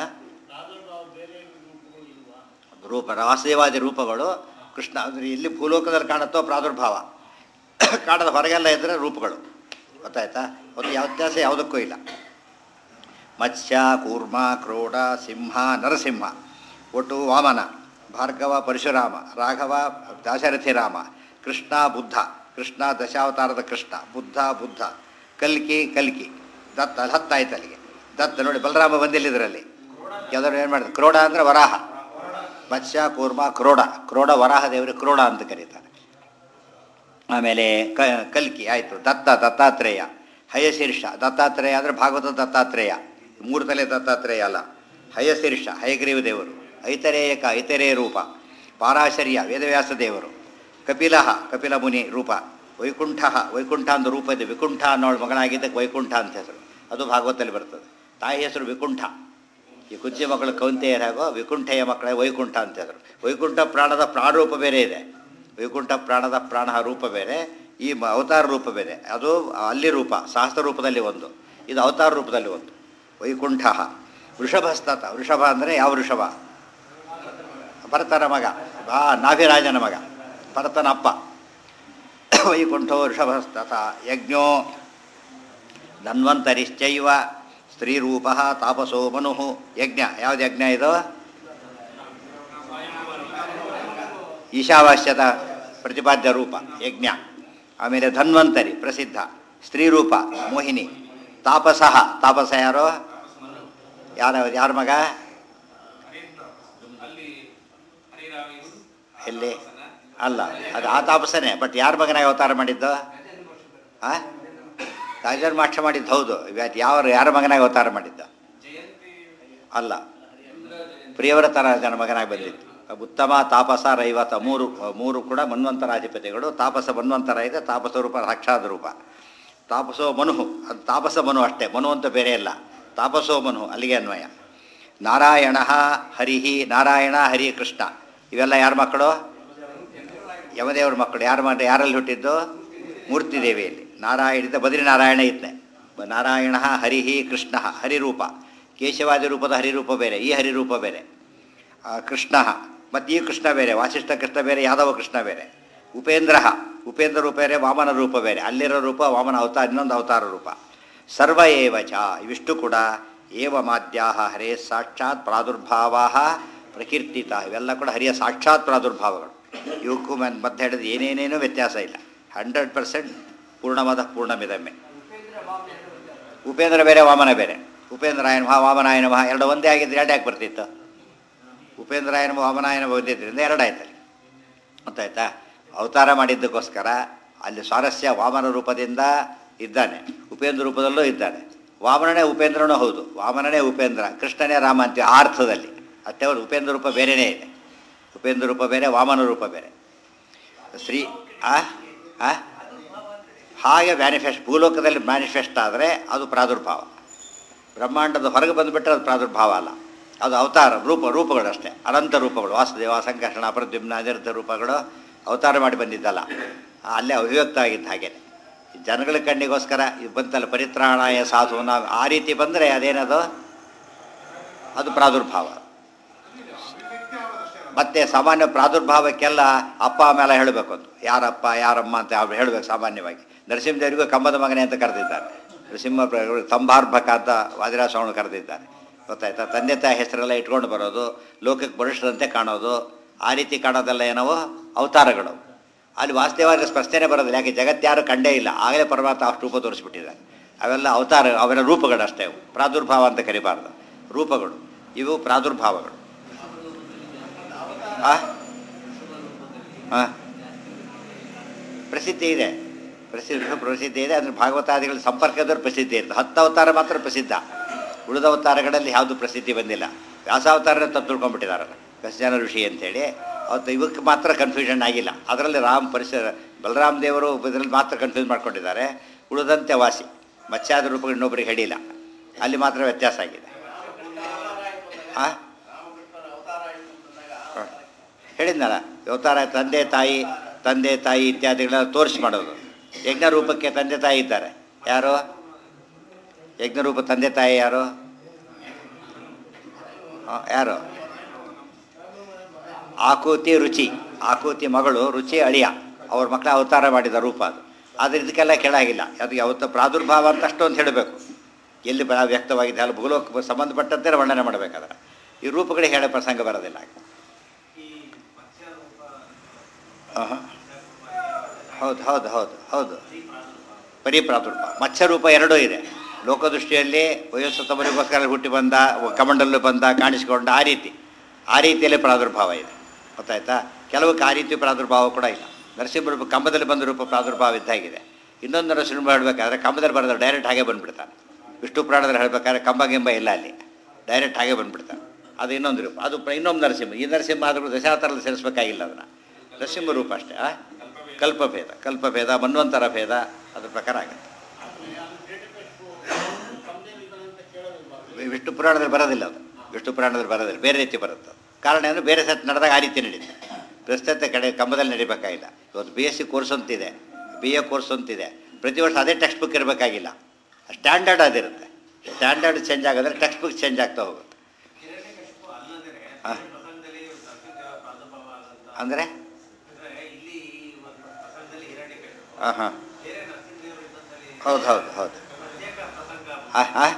ರೂಪ ವಾಸ್ತೇವಾದಿ ರೂಪಗಳು ಕೃಷ್ಣ ಅಂದರೆ ಎಲ್ಲಿ ಭೂಲೋಕದಲ್ಲಿ ಕಾಣುತ್ತೋ ಪ್ರಾದುರ್ಭಾವ ಕಾಣದ ಹೊರಗೆಲ್ಲ ಇದ್ದರೆ ರೂಪಗಳು ಗೊತ್ತಾಯ್ತಾ ಒಂದು ಯಾವ ವ್ಯತ್ಯಾಸ ಯಾವುದಕ್ಕೂ ಇಲ್ಲ ಮತ್ಸ್ಯ ಕೂರ್ಮ ಕ್ರೋಡ ಸಿಂಹ ನರಸಿಂಹ ಒಟ್ಟು ವಾಮನ ಭಾರ್ಗವ ಪರಶುರಾಮ ರಾಘವ ದಾಶರಥಿ ರಾಮ ಕೃಷ್ಣ ಬುದ್ಧ ಕೃಷ್ಣ ದಶಾವತಾರದ ಕೃಷ್ಣ ಬುದ್ಧ ಬುದ್ಧ ಕಲ್ಕಿ ಕಲ್ಕಿ ದತ್ತ ಅಲ್ಲಿ ಹತ್ತಾಯ್ತು ಅಲ್ಲಿಗೆ ದತ್ತ ನೋಡಿ ಬಲರಾಮ ಬಂದಿಲ್ಲ ಇದರಲ್ಲಿ ಯಾವ್ದಾದ್ರು ಏನು ಮಾಡಿದ್ರು ಕ್ರೋಡ ಅಂದರೆ ವರಾಹ ಮತ್ಸ್ಯ ಕೂರ್ಮ ಕ್ರೋಡ ಕ್ರೋಡ ವರಾಹ ದೇವರಿಗೆ ಕ್ರೋಡ ಅಂತ ಕರೀತಾರೆ ಆಮೇಲೆ ಕ ಕಲ್ಕಿ ಆಯಿತು ದತ್ತ ದತ್ತಾತ್ರೇಯ ಹಯಶೀರ್ಷ ದತ್ತಾತ್ರೇಯ ಅಂದರೆ ಭಾಗವತ ದತ್ತಾತ್ರೇಯ ಮೂರು ತಲೆ ದತ್ತಾತ್ರೇಯ ಅಲ್ಲ ಹಯಶೀರ್ಷ ಹಯಗ್ರೀವ ದೇವರು ಐತರೇಯಕ ಐತರೇಯ ರೂಪ ಪಾರಾಶರ್ಯ ವೇದವ್ಯಾಸ ದೇವರು ಕಪಿಲ ಕಪಿಲ ಮುನಿ ರೂಪ ವೈಕುಂಠ ವೈಕುಂಠ ಅಂತ ರೂಪ ಇದೆ ವಿಕುಂಠ ಅನ್ನೋಳು ಮಗನಾಗಿದ್ದಕ್ಕೆ ವೈಕುಂಠ ಅಂತ ಹೆಸರು ಅದು ಭಾಗವತದಲ್ಲಿ ಬರ್ತದೆ ತಾಯಿ ಹೆಸರು ವಿಕುಂಠ ಈ ಕುಜ್ಜಿ ಮಕ್ಕಳು ಕೌಂತೆಯರಾಗೋ ವಿಕುಂಠೆಯ ಮಕ್ಕಳೇ ವೈಕುಂಠ ಅಂತ ಹೆಸರು ವೈಕುಂಠ ಪ್ರಾಣದ ಪ್ರಾಣರೂಪ ಬೇರೆ ಇದೆ ವೈಕುಂಠ ಪ್ರಾಣದ ಪ್ರಾಣ ರೂಪ ಬೇರೆ ಈ ಮ- ಅವತಾರ ರೂಪ ಬೇರೆ ಅದು ಅಲ್ಲಿ ರೂಪ ಸಹಸ್ರ ರೂಪದಲ್ಲಿ ಒಂದು ಇದು ಅವತಾರ ರೂಪದಲ್ಲಿ ಒಂದು ವೈಕುಂಠ ವೃಷಭಸ್ತತ ವೃಷಭ ಅಂದರೆ ಯಾವ ವೃಷಭ ಭರತನ ಮಗ ಆ ನಾಭಿರಾಜನ ಮಗ ಭರತನ ಅಪ್ಪ ವೈಕುಂಠೋ ವೃಷಭಸ್ತತ ಯಜ್ಞೋ ಧನ್ವಂತರಿಶ್ಚೈವ ಸ್ತ್ರೀರೂಪ ತಾಪಸೋ ಮನು ಯಜ್ಞ ಯಾವ್ದು ಯಜ್ಞ ಇದು ಈಶಾವಾಸ್ಯದ ಪ್ರತಿಪಾದ್ಯ ರೂಪ ಯಜ್ಞ ಆಮೇಲೆ ಧನ್ವಂತರಿ ಪ್ರಸಿದ್ಧ ಸ್ತ್ರೀರೂಪ ಮೋಹಿನಿ ತಾಪಸಃ ತಾಪಸ ಯಾರು ಯಾರ ಯಾರ ಮಗ ಎಲ್ಲಿ ಅಲ್ಲ ಅದು ಆ ತಾಪಸನೇ ಬಟ್ ಯಾರ ಮಗನಾಗಿ ಅವತಾರ ಮಾಡಿದ್ದು ಆ ರಾಜನ್ ಮಾಕ್ಷ ಮಾಡಿದ್ದು ಹೌದು ಇವತ್ತು ಯಾವ ಯಾರ ಮಗನಾಗಿ ಅವತಾರ ಮಾಡಿದ್ದ ಅಲ್ಲ ಪ್ರಿಯವ್ರತ ರಾಜನ ಮಗನಾಗಿ ಬಂದಿತ್ತು ಉತ್ತಮ ತಾಪಸ ರೈವತ ಮೂರು ಮೂರು ಕೂಡ ಮನ್ವಂತರಾಧಿಪತಿಗಳು ತಾಪಸ ಮನ್ವಂತರ ಇದೆ ತಾಪಸ ರೂಪ ಸಾಕ್ಷಾತ್ ರೂಪ ತಾಪಸೋ ಮನು ಅದು ತಾಪಸ ಮನು ಅಷ್ಟೇ ಮನು ಅಂತ ಬೇರೆ ಇಲ್ಲ ತಾಪಸೋ ಮನು ಅಲ್ಲಿಗೆ ಅನ್ವಯ ನಾರಾಯಣ ಹರಿಹಿ ನಾರಾಯಣ ಹರಿ ಕೃಷ್ಣ ಇವೆಲ್ಲ ಯಾರ ಮಕ್ಕಳು ಯಮದೇವರ ಮಕ್ಕಳು ಯಾರ ಮಗ ಯಾರಲ್ಲಿ ಹುಟ್ಟಿದ್ದು ಮೂರ್ತಿ ದೇವಿಯಲ್ಲಿ ನಾರಾಯಣಿತ ಬದ್ರಿನಾರಾಯಣ ಇದ್ನೆ ನಾರಾಯಣ ಹರಿಹಿ ಕೃಷ್ಣ ಹರಿರೂಪ ಕೇಶವಾದಿ ರೂಪದ ಹರಿರೂಪ ಬೇರೆ ಈ ಹರಿರೂಪ ಬೇರೆ ಆ, ಕೃಷ್ಣ ಮತ್ತು ಈ ಕೃಷ್ಣ ಬೇರೆ ವಾಸಿಷ್ಠ ಕೃಷ್ಣ ಬೇರೆ ಯಾದವ ಕೃಷ್ಣ ಬೇರೆ ಉಪೇಂದ್ರ ಉಪೇಂದ್ರ ರೂಪ ಬೇರೆ ವಾಮನ ರೂಪ ಬೇರೆ ಅಲ್ಲಿರೋ ರೂಪ ವಾಮನ ಅವತಾರ ಇನ್ನೊಂದು ಅವತಾರ ರೂಪ ಸರ್ವ ಏವ ಚ ಇವಿಷ್ಟು ಕೂಡ ಏವ ಮಾದ್ಯಾಹ ಹರೇ ಸಾಕ್ಷಾತ್ ಪ್ರಾದುರ್ಭಾವಾ ಪ್ರಕೀರ್ತಿತ ಇವೆಲ್ಲ ಕೂಡ ಹರಿಯ ಸಾಕ್ಷಾತ್ ಪ್ರಾದುರ್ಭಾವಗಳು ಇವಕ್ಕೂ ಮನ್ ಮಧ್ಯೆ ಹಿಡಿದು ಏನೇನೇನೂ ವ್ಯತ್ಯಾಸ ಇಲ್ಲ ಹಂಡ್ರೆಡ್ ಪರ್ಸೆಂಟ್ ಪೂರ್ಣವಾದ ಪೂರ್ಣಮಿದಮ್ಮೆ ಉಪೇಂದ್ರ ಬೇರೆ ವಾಮನ ಬೇರೆ ಉಪೇಂದ್ರಾಯನ ಮಹಾ ವಾಮನಾಯನ ಮಹಾ ಎರಡು ಒಂದೇ ಆಗಿದ್ರೆ ಎರಡು ಯಾಕೆ ಬರ್ತಿತ್ತು ಉಪೇಂದ್ರಾಯನ ವಾಮನಾಯನ ಬಂದಿದ್ದರಿಂದ ಎರಡಾಯ್ತಲ್ಲಿ ಗೊತ್ತಾಯ್ತಾ ಅವತಾರ ಮಾಡಿದ್ದಕ್ಕೋಸ್ಕರ ಅಲ್ಲಿ ಸ್ವಾರಸ್ಯ ವಾಮನ ರೂಪದಿಂದ ಇದ್ದಾನೆ ಉಪೇಂದ್ರ ರೂಪದಲ್ಲೂ ಇದ್ದಾನೆ ವಾಮನನೇ ಉಪೇಂದ್ರನೂ ಹೌದು ವಾಮನನೇ ಉಪೇಂದ್ರ ಕೃಷ್ಣನೇ ರಾಮ ಅಂತ ಆ ಅರ್ಥದಲ್ಲಿ ಅತ್ತವರು ಉಪೇಂದ್ರ ರೂಪ ಬೇರೆಯೇ ಇದೆ ಉಪೇಂದ್ರ ರೂಪ ಬೇರೆ ವಾಮನ ರೂಪ ಬೇರೆ ಶ್ರೀ ಆ ಆ? ಹಾಗೆ ಮ್ಯಾನಿಫೆಸ್ಟ್ ಭೂಲೋಕದಲ್ಲಿ ಮ್ಯಾನಿಫೆಸ್ಟ್ ಆದರೆ ಅದು ಪ್ರಾದುರ್ಭಾವ ಬ್ರಹ್ಮಾಂಡದ ಹೊರಗೆ ಬಂದುಬಿಟ್ರೆ ಅದು ಪ್ರಾದುರ್ಭಾವ ಅಲ್ಲ ಅದು ಅವತಾರ ರೂಪ ರೂಪಗಳಷ್ಟೇ ಅನಂತ ರೂಪಗಳು ವಾಸುದೇವ ಸಂಕರ್ಷಣ ಪ್ರದ್ಯುಮ್ನ ಅನಿರುದ್ಧ ರೂಪಗಳು ಅವತಾರ ಮಾಡಿ ಬಂದಿದ್ದಲ್ಲ ಅಲ್ಲೇ ಅಭಿವ್ಯಕ್ತ ಆಗಿದ್ದ ಹಾಗೆ ಜನಗಳ ಕಣ್ಣಿಗೋಸ್ಕರ ಇದು ಬಂತಲ್ಲ ಪರಿತ್ರಾಣಾಯ ಸಾಧು ನಾವು ಆ ರೀತಿ ಬಂದರೆ ಅದೇನದು ಅದು ಪ್ರಾದುರ್ಭಾವ ಮತ್ತೆ ಸಾಮಾನ್ಯ ಪ್ರಾದುರ್ಭಾವಕ್ಕೆಲ್ಲ ಅಪ್ಪ ಆಮೇಲೆ ಹೇಳಬೇಕು ಅಂತ ಯಾರಪ್ಪ ಯಾರಮ್ಮ ಅಂತ ಅವ್ರು ಹೇಳಬೇಕು ಸಾಮಾನ್ಯವಾಗಿ ನರಸಿಂಹದೇವರಿಗೂ ಕಂಬದ ಮಗನೇ ಅಂತ ಕರೆದಿದ್ದಾರೆ ನರಸಿಂಹ ಪ್ರ- ಸ್ತಂಭಾರ್ಭಕ ಅಂತ ವಾದಿರಾಜ ಸ್ವಾಮಿ ಕರೆದಿದ್ದಾರೆ ಗೊತ್ತಾಯ್ತಾ ತಂದೆ ತಾಯಿ ಹೆಸರೆಲ್ಲ ಇಟ್ಕೊಂಡು ಬರೋದು ಲೋಕಕ್ಕೆ ಬಲಿಷ್ಠರಂತೆ ಕಾಣೋದು ಆ ರೀತಿ ಕಾಣೋದೆಲ್ಲ ಏನವೋ ಅವತಾರಗಳು ಅಲ್ಲಿ ವಾಸ್ತವವಾಗಿ ಸ್ಪಷ್ಟನೆ ಬರೋದಿಲ್ಲ ಯಾಕೆ ಜಗತ್ಯಾರು ಕಂಡೇ ಇಲ್ಲ ಆಗಲೇ ಪರಮಾತ್ಮ ಅಷ್ಟು ರೂಪ ತೋರಿಸ್ಬಿಟ್ಟಿದ್ದಾರೆ ಅವೆಲ್ಲ ಅವತಾರ ಅವೆಲ್ಲ ರೂಪಗಳು ಅಷ್ಟೇ ಅವು ಪ್ರಾದುರ್ಭಾವ ಅಂತ ಕರಿಬಾರ್ದು ರೂಪಗಳು ಇವು ಪ್ರಾದುರ್ಭಾವಗಳು ಆ ಆ? ಪ್ರಸಿದ್ಧಿ ಇದೆ ಪ್ರಸಿದ್ಧ ಪ್ರಸಿದ್ಧಿ ಇದೆ ಅದ್ರ ಭಾಗವತಾದಿಗಳ ಸಂಪರ್ಕದವ್ರು ಪ್ರಸಿದ್ಧಿ ಇರ್ತದೆ ಹತ್ತು ಅವತಾರ ಮಾತ್ರ ಪ್ರಸಿದ್ಧ ಉಳಿದ ಅವತಾರಗಳಲ್ಲಿ ಯಾವುದು ಪ್ರಸಿದ್ಧಿ ಬಂದಿಲ್ಲ ವ್ಯಾಸಾವತಾರನೇ ತಪ್ಪು ತಿಳ್ಕೊಂಡ್ಬಿಟ್ಟಿದ್ದಾರೆ ಕಸಜನ ಋಷಿ ಅಂತೇಳಿ ಅವತ್ತು ಇವಕ್ಕೆ ಮಾತ್ರ ಕನ್ಫ್ಯೂಷನ್ ಆಗಿಲ್ಲ ಅದರಲ್ಲಿ ರಾಮ್ ಪರಿಸರ ಬಲರಾಮ್ ದೇವರು ಇದರಲ್ಲಿ ಮಾತ್ರ ಕನ್ಫ್ಯೂಸ್ ಮಾಡ್ಕೊಂಡಿದ್ದಾರೆ ಉಳಿದಂತೆ ವಾಸಿ ಮತ್ಸ್ಯಾದ ರೂಪಗಳು ಇನ್ನೊಬ್ಬರಿಗೆ ಹೇಳಿಲ್ಲ ಅಲ್ಲಿ ಮಾತ್ರ ವ್ಯತ್ಯಾಸ ಆಗಿದೆ ಆ ಹೇಳಿದ್ನಲ್ಲ ಅವತಾರ ತಂದೆ ತಾಯಿ ತಂದೆ ತಾಯಿ ಇತ್ಯಾದಿಗಳನ್ನ ತೋರಿಸಿ ಮಾಡೋದು ಯಜ್ಞ ರೂಪಕ್ಕೆ ತಂದೆ ತಾಯಿ ಇದ್ದಾರೆ ಯಾರು ಯಜ್ಞ ರೂಪ ತಂದೆ ತಾಯಿ ಯಾರು ಆ, ಯಾರು ಆಕೂತಿ ರುಚಿ ಆಕೂತಿ ಮಗಳು ರುಚಿ ಅಳಿಯ ಅವ್ರ ಮಕ್ಕಳ ಅವತಾರ ಮಾಡಿದ ರೂಪ ಅದು ಆದರೆ ಇದಕ್ಕೆಲ್ಲ ಕೆಳಾಗಿಲ್ಲ ಅದು ಯಾವತ್ತು ಪ್ರಾದುರ್ಭಾವ ಅಂತ ಅಷ್ಟೊಂದು ಹೇಳಬೇಕು ಎಲ್ಲಿ ಬ- ವ್ಯಕ್ತವಾಗಿದೆ ಅಲ್ಲಿ ಭೂಲೋಕ ಸಂಬಂಧಪಟ್ಟಂತೆ ವರ್ಣನೆ ಮಾಡಬೇಕಾದ್ರೆ ಈ ರೂಪಗಳಿಗೆ ಹೇಳೋ ಪ್ರಸಂಗ ಬರೋದಿಲ್ಲ ಆಹಾ. ಹೌದು ಹೌದು ಹೌದು ಹೌದು ಪರಿಪ್ರಾದುರ್ಭ ಮತ್ಸ್ಯರೂಪ ಎರಡೂ ಇದೆ ಲೋಕದೃಷ್ಟಿಯಲ್ಲಿ ವಯೋಸ್ಸತಮರಿಗೋಸ್ಕರ ಹುಟ್ಟಿ ಬಂದ ಕಮಂಡಲ್ಲು ಬಂದ ಕಾಣಿಸಿಕೊಂಡ ಆ ರೀತಿ ಆ ರೀತಿಯಲ್ಲಿ ಪ್ರಾದುರ್ಭಾವ ಇದೆ ಗೊತ್ತಾಯ್ತಾ ಕೆಲವಕ್ಕೆ ಆ ರೀತಿ ಪ್ರಾದುರ್ಭಾವ ಕೂಡ ಇಲ್ಲ ನರಸಿಂಹ ರೂಪ ಕಂಬದಲ್ಲಿ ಬಂದ ರೂಪ ಪ್ರಾದುರ್ಭಾವ ಇದ್ದಾಗಿದೆ ಇನ್ನೊಂದು ನರಸಿಂಹ ಹೇಳಬೇಕಾದ್ರೆ ಕಂಬದಲ್ಲಿ ಬರೆದ್ರೆ ಡೈರೆಕ್ಟ್ ಹಾಗೆ ಬಂದ್ಬಿಡ್ತಾನೆ ವಿಷ್ಣು ಪುರಾಣದಲ್ಲಿ ಹೇಳಬೇಕಾದ್ರೆ ಕಂಬ ಗಿಂಬ ಇಲ್ಲ ಅಲ್ಲಿ ಡೈರೆಕ್ಟ್ ಹಾಗೆ ಬಂದ್ಬಿಡ್ತಾನೆ ಅದು ಇನ್ನೊಂದು ರೂಪ ಅದು ಪ್ರ- ಇನ್ನೊಂದು ನರಸಿಂಹ ಈ ನರಸಿಂಹ ಆದರೂ ದಶಾವತಾರದಲ್ಲಿ ಸೇರಿಸ್ಬೇಕಾಗಿಲ್ಲ ಅದನ್ನು ನರಸಿಂಹ ರೂಪ ಅಷ್ಟೇ ಆ? ಕಲ್ಪಭೇದ ಕಲ್ಪಭೇದ ಮನ್ವಂತರ ಭೇದ ಅದ್ರ ಪ್ರಕಾರ ಆಗುತ್ತೆ ವಿಷ್ಣು ಪುರಾಣದಲ್ಲಿ ಬರೋದಿಲ್ಲ ಅದು ವಿಷ್ಣು ಪುರಾಣದಲ್ಲಿ ಬರೋದಿಲ್ಲ ಬೇರೆ ರೀತಿ ಬರುತ್ತೆ ಅದು. ಕಾರಣ ಅಂದರೆ ಬೇರೆ ಸತ್ ನಡೆದಾಗ ಆ ರೀತಿ ನಡೀತೆ ಪ್ರಸ್ತುತ ಕಡೆ ಕಂಬದಲ್ಲಿ ನಡಿಬೇಕಾಗಿಲ್ಲ ಇವತ್ತು ಬಿ ಎಸ್ ಸಿ ಕೋರ್ಸ್ ಅಂತಿದೆ ಬಿ ಎ ಕೋರ್ಸ್ ಅಂತಿದೆ ಪ್ರತಿ ವರ್ಷ ಅದೇ ಟೆಕ್ಸ್ಟ್ ಬುಕ್ ಇರಬೇಕಾಗಿಲ್ಲ ಸ್ಟ್ಯಾಂಡರ್ಡ್ ಅದಿರುತ್ತೆ ಸ್ಟ್ಯಾಂಡರ್ಡ್ ಚೇಂಜ್ ಆಗೋದ್ರೆ ಟೆಕ್ಸ್ಟ್ ಬುಕ್ ಚೇಂಜ್ ಆಗ್ತಾ ಹೋಗುತ್ತೆ ಆ. ಅಂದರೆ ಹಾಂ ಹಾಂ ಹೌದು ಹೌದು ಹೌದು ಹಾಂ ಹಾಂ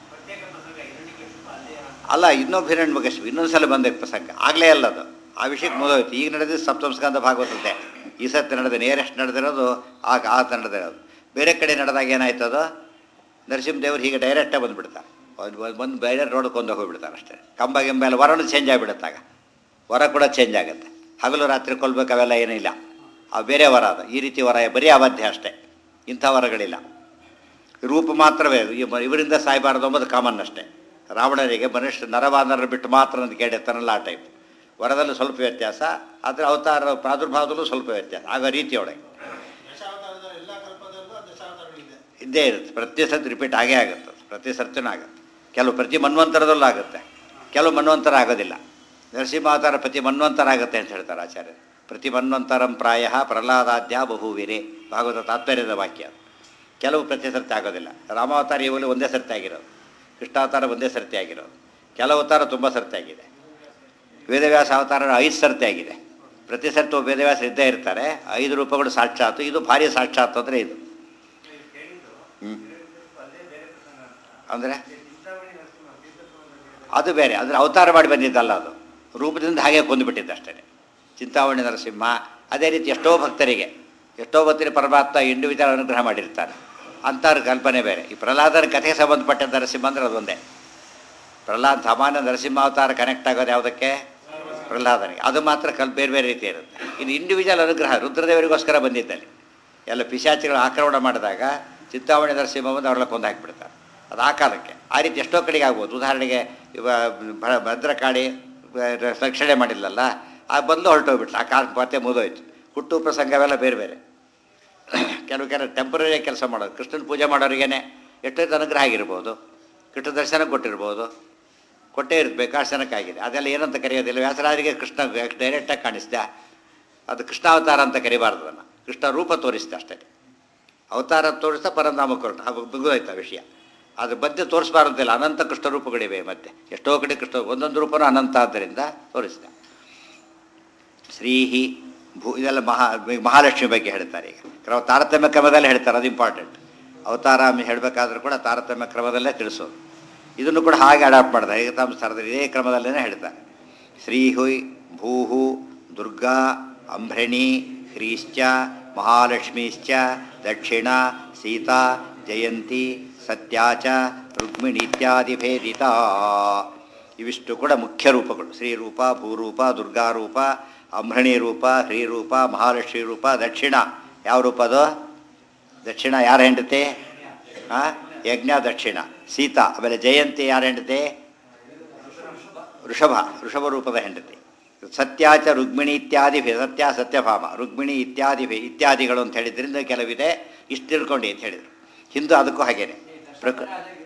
ಅಲ್ಲ ಇನ್ನೊಬ್ಬ ಹಿರಣ್ಯಕಶಿಪು ಇನ್ನೊಂದು ಸಲ ಬಂದ ಪ್ರಸಂಗ ಆಗಲೇ ಅಲ್ಲ ಅದು ಆ ವಿಷಯಕ್ಕೆ ಮುಗಿದೋಯ್ತು ಈಗ ನಡೆದಿದ್ದು ಸಪ್ತಮಸ್ಕಂದ ಭಾಗವತದ್ದೇ ಈ ಸತಿ ನಡೆದ ನೇರೆಸ್ಟ್ ನಡೆದಿರೋದು ಆಗ ಆತ ನಡೆದಿರೋದು ಬೇರೆ ಕಡೆ ನಡೆದಾಗ ಏನಾಯ್ತು ಅದು ನರಸಿಂಹದೇವ್ರು ಹೀಗೆ ಡೈರೆಕ್ಟಾಗಿ ಬಂದುಬಿಡ್ತಾರೆ ಬಂದು ಬೇರೆ ರೋಡ್ಕೊಂಡು ಹೋಗ್ಬಿಡ್ತಾರೆ ಅಷ್ಟೇ ಕಂಬ ಗಿಂಬ ಎಲ್ಲ ವರನು ಚೇಂಜ್ ಆಗಿಬಿಡುತ್ತಾಗ ವರ ಕೂಡ ಚೇಂಜ್ ಆಗುತ್ತೆ ಹಗಲು ರಾತ್ರಿ ಕೊಲ್ಬೇಕು ಅವೆಲ್ಲ ಏನಿಲ್ಲ ಆ ಬೇರೆ ವರ ಅದು ಈ ರೀತಿ ವರ ಬರೀ ಅವಧ್ಯ ಅಷ್ಟೇ ಇಂಥ ವರಗಳಿಲ್ಲ ರೂಪ ಮಾತ್ರವೇ ಇವ- ಇವರಿಂದ ಸಾಯಬಾರದು ಅಂಬುದು ಕಾಮನ್ ಅಷ್ಟೇ ರಾವಣನಿಗೆ ಮನುಷ್ಯ ನರವಾನರ ಬಿಟ್ಟು ಮಾತ್ರ ಅಂತ ಕೇಳಿರ್ತಾನಲ್ಲ ಆ ಟೈಪ್ ವರದಲ್ಲೂ ಸ್ವಲ್ಪ ವ್ಯತ್ಯಾಸ ಆದರೆ ಅವತಾರ ಪ್ರಾದುರ್ಭಾವದಲ್ಲೂ ಸ್ವಲ್ಪ ವ್ಯತ್ಯಾಸ ಆಗ ರೀತಿಯೊಳಗೆ ದಶಾವತಾರದ ಎಲ್ಲ ಕಲ್ಪದಲ್ಲೂ ಆ ದಶಾವತಾರಗಳಿದೆ ಇದ್ದೇ ಇರುತ್ತೆ ಪ್ರತಿ ಸರ್ತಿ ರಿಪೀಟ್ ಆಗೇ ಆಗುತ್ತೆ ಅದು. ಪ್ರತಿ ಸರ್ತಿನೂ ಆಗುತ್ತೆ ಕೆಲವು ಪ್ರತಿ ಮನ್ವಂತರದಲ್ಲೂ ಆಗುತ್ತೆ ಕೆಲವು ಮನ್ವಂತರ ಆಗೋದಿಲ್ಲ ನರಸಿಂಹಾವತಾರ ಪ್ರತಿ ಮನ್ವಂತರ ಆಗುತ್ತೆ ಅಂತ ಹೇಳ್ತಾರೆ ಆಚಾರ್ಯರು ಪ್ರತಿ ಮನ್ವಂತರಂ ಪ್ರಾಯ ಪ್ರಹ್ಲಾದಾದ್ಯ ಬಹುವೀರೆ ಭಾಗವತ ತಾತ್ಪರ್ಯದ ವಾಕ್ಯ ಅದು. ಕೆಲವು ಪ್ರತಿ ಸರ್ತಿ ಆಗೋದಿಲ್ಲ ರಾಮಾವತಾರ ಇವಾಗಲೂ ಒಂದೇ ಸರ್ತಿ ಆಗಿರೋದು ಕೃಷ್ಣಾವತಾರ ಒಂದೇ ಸರ್ತಿ ಆಗಿರೋದು ಕೆಲವು ಅವತಾರ ತುಂಬ ಸರ್ತಿ ಆಗಿದೆ ವೇದವ್ಯಾಸ ಅವತಾರ ಐದು ಸರ್ತಿ ಆಗಿದೆ ಪ್ರತಿ ಸರ್ತಿ ಒಬ್ಬ ವೇದವ್ಯಾಸ ಇದ್ದೇ ಇರ್ತಾರೆ ಐದು ರೂಪಗಳು ಸಾಕ್ಷಾತ್ತು ಇದು ಭಾರಿ ಸಾಕ್ಷಾತ್ ಅಂದರೆ ಇದು ಹ್ಞೂ ಅಂದರೆ ಅದು ಬೇರೆ ಅಂದರೆ ಅವತಾರ ಮಾಡಿ ಬಂದಿದ್ದಲ್ಲ ಅದು ರೂಪದಿಂದ ಹಾಗೆ ಕೊಂದುಬಿಟ್ಟಿದ್ದು ಅಷ್ಟೇ ಚಿಂತಾಮಣಿ ನರಸಿಂಹ ಅದೇ ರೀತಿ ಎಷ್ಟೋ ಭಕ್ತರಿಗೆ ಎಷ್ಟೋ ಭಕ್ತರಿಗೆ ಪರಮಾತ್ಮ ಇಂಡಿವಿಜುವಲ್ ಅನುಗ್ರಹ ಮಾಡಿರ್ತಾನೆ ಅಂಥವ್ರ ಕಲ್ಪನೆ ಬೇರೆ ಈ ಪ್ರಹ್ಲಾದನ ಕಥೆಗೆ ಸಂಬಂಧಪಟ್ಟ ನರಸಿಂಹ ಅಂದ್ರೆ ಅದೊಂದೇ ಪ್ರಹ್ಲಾದ್ ಸಾಮಾನ್ಯ ನರಸಿಂಹಾವತಾರ ಕನೆಕ್ಟ್ ಆಗೋದು ಯಾವುದಕ್ಕೆ ಪ್ರಹ್ಲಾದನಿಗೆ ಅದು ಮಾತ್ರ ಕಲ್ ಬೇರೆ ಬೇರೆ ರೀತಿ ಇರುತ್ತೆ ಇನ್ನು ಇಂಡಿವಿಜುವಲ್ ಅನುಗ್ರಹ ರುದ್ರದೇವರಿಗೋಸ್ಕರ ಬಂದಿದ್ದಲ್ಲಿ ಎಲ್ಲ ಪಿಶಾಚಿಗಳು ಆಕ್ರಮಣ ಮಾಡಿದಾಗ ಚಿಂತಾಮಣಿ ನರಸಿಂಹ ಬಂದು ಅವ್ರೆಲ್ಲ ಕೊಂದು ಹಾಕಿಬಿಡ್ತಾರೆ ಅದು ಆ ಕಾಲಕ್ಕೆ ಆ ರೀತಿ ಎಷ್ಟೋ ಕಡೆಗೆ ಆಗ್ಬೋದು ಉದಾಹರಣೆಗೆ ಇವ ಭ- ಭದ್ರಕಾಳಿ ಬ- ರಕ್ಷಣೆ ಮಾಡಿಲ್ಲಲ್ಲ ಆ ಬಂದು ಹೊರಟೋಗ್ಬಿಟ್ಲು ಆ ಕಾಲ ಮತ್ತೆ ಮುಗಿದೋಯ್ತು ಹುಟ್ಟು ಪ್ರಸಂಗ ಅವೆಲ್ಲ ಬೇರೆ ಬೇರೆ ಕೆಲವು ಕೆಲವು ಟೆಂಪ್ರರಿ ಕೆಲಸ ಮಾಡೋದು ಕೃಷ್ಣನ ಪೂಜೆ ಮಾಡೋರಿಗೇನೆ ಎಷ್ಟೊತ್ತು ಅನುಗ್ರಹ ಆಗಿರ್ಬೋದು ಕೃಷ್ಣ ದರ್ಶನ ಕೊಟ್ಟಿರ್ಬೋದು ಕೊಟ್ಟೇ ಇರುತ್ತೆ ಬೇಕಾಶನಕ್ಕಾಗಿದೆ ಅದೆಲ್ಲ ಏನಂತ ಕರೆಯೋದಿಲ್ಲ ವ್ಯಾಸರಾಜರಿಗೆ ಕೃಷ್ಣ ಡೈರೆಕ್ಟಾಗಿ ಕಾಣಿಸ್ದ ಅದು ಕೃಷ್ಣಾವತಾರ ಅಂತ ಕರಿಬಾರ್ದು ಅದನ್ನು ಕೃಷ್ಣ ರೂಪ ತೋರಿಸ್ದೆ ಅಷ್ಟೇ ಅವತಾರ ತೋರಿಸ್ತಾ ಪರನಾಮ ಕೊರಟ ಅದು ಮುಗಿದೋಯ್ತು ಆ ವಿಷಯ ಅದು ಮಧ್ಯೆ ತೋರಿಸ್ಬಾರ್ದಿಲ್ಲ ಅನಂತ ಕೃಷ್ಣ ರೂಪಗಳಿವೆ ಮತ್ತೆ ಎಷ್ಟೋ ಕಡೆ ಕೃಷ್ಣ ಒಂದೊಂದು ರೂಪನೂ ಅನಂತ ಆದ್ದರಿಂದ ತೋರಿಸಿದ ಶ್ರೀಹಿ ಭೂ ಇದೆಲ್ಲ ಮಹಾ ಮಹಾಲಕ್ಷ್ಮಿ ಬಗ್ಗೆ ಹೇಳ್ತಾರೆ ಈಗ ಕೆಲವು ತಾರತಮ್ಯ ಕ್ರಮದಲ್ಲಿ ಹೇಳ್ತಾರೆ ಅದು ಇಂಪಾರ್ಟೆಂಟ್ ಅವತಾರ ಹೇಳಬೇಕಾದ್ರೂ ಕೂಡ ತಾರತಮ್ಯ ಕ್ರಮದಲ್ಲೇ ತಿಳಿಸೋದು ಇದನ್ನು ಕೂಡ ಹಾಗೆ ಅಡಾಪ್ಟ್ ಮಾಡಿದೆ ಏಕತಾಂಶ ಸ್ಥಾನದಲ್ಲಿ ಇದೇ ಕ್ರಮದಲ್ಲೇ ಹೇಳ್ತಾರೆ ಶ್ರೀಹುಯ್ ಭೂಹು ದುರ್ಗಾ ಅಂಭ್ರಣಿ ಹ್ರೀಶ್ಚ ಮಹಾಲಕ್ಷ್ಮೀಶ್ಚ ದಕ್ಷಿಣ ಸೀತಾ ಜಯಂತಿ ಸತ್ಯಾಚ ರುಕ್ಮಿಣಿ ಇತ್ಯಾದಿ ಭೇದಿತ ಇವಿಷ್ಟು ಕೂಡ ಮುಖ್ಯ ರೂಪಗಳು ಶ್ರೀರೂಪ ಭೂರೂಪ ದುರ್ಗಾರೂಪ ಅಂಭ್ರಣಿ ರೂಪ ಹ್ರೀರೂಪ ಮಹಾಲಕ್ಷ್ಮಿ ರೂಪ ದಕ್ಷಿಣ ಯಾವ ರೂಪ ಅದು ದಕ್ಷಿಣ ಯಾರ ಹೆಂಡತಿ ಹಾಂ ಯಜ್ಞ ದಕ್ಷಿಣ ಸೀತಾ ಆಮೇಲೆ ಜಯಂತಿ ಯಾರ ಹೆಂಡತಿ ವೃಷಭ ವೃಷಭ ರೂಪದ ಹೆಂಡತಿ ಸತ್ಯಾಚ ರುಕ್ಮಿಣಿ ಇತ್ಯಾದಿ ಭೇ ಸತ್ಯ ಸತ್ಯಭಾಮ ರುಕ್ಮಿಣಿ ಇತ್ಯಾದಿ ಭೇ ಇತ್ಯಾದಿಗಳು ಅಂತ ಹೇಳಿದ್ರಿಂದ ಕೆಲವಿದೆ ಇಷ್ಟು ತಿಳ್ಕೊಂಡು ಅಂತ ಹೇಳಿದರು ಹಿಂದೂ ಅದಕ್ಕೂ ಹಾಗೇನೆ ಪ್ರಕ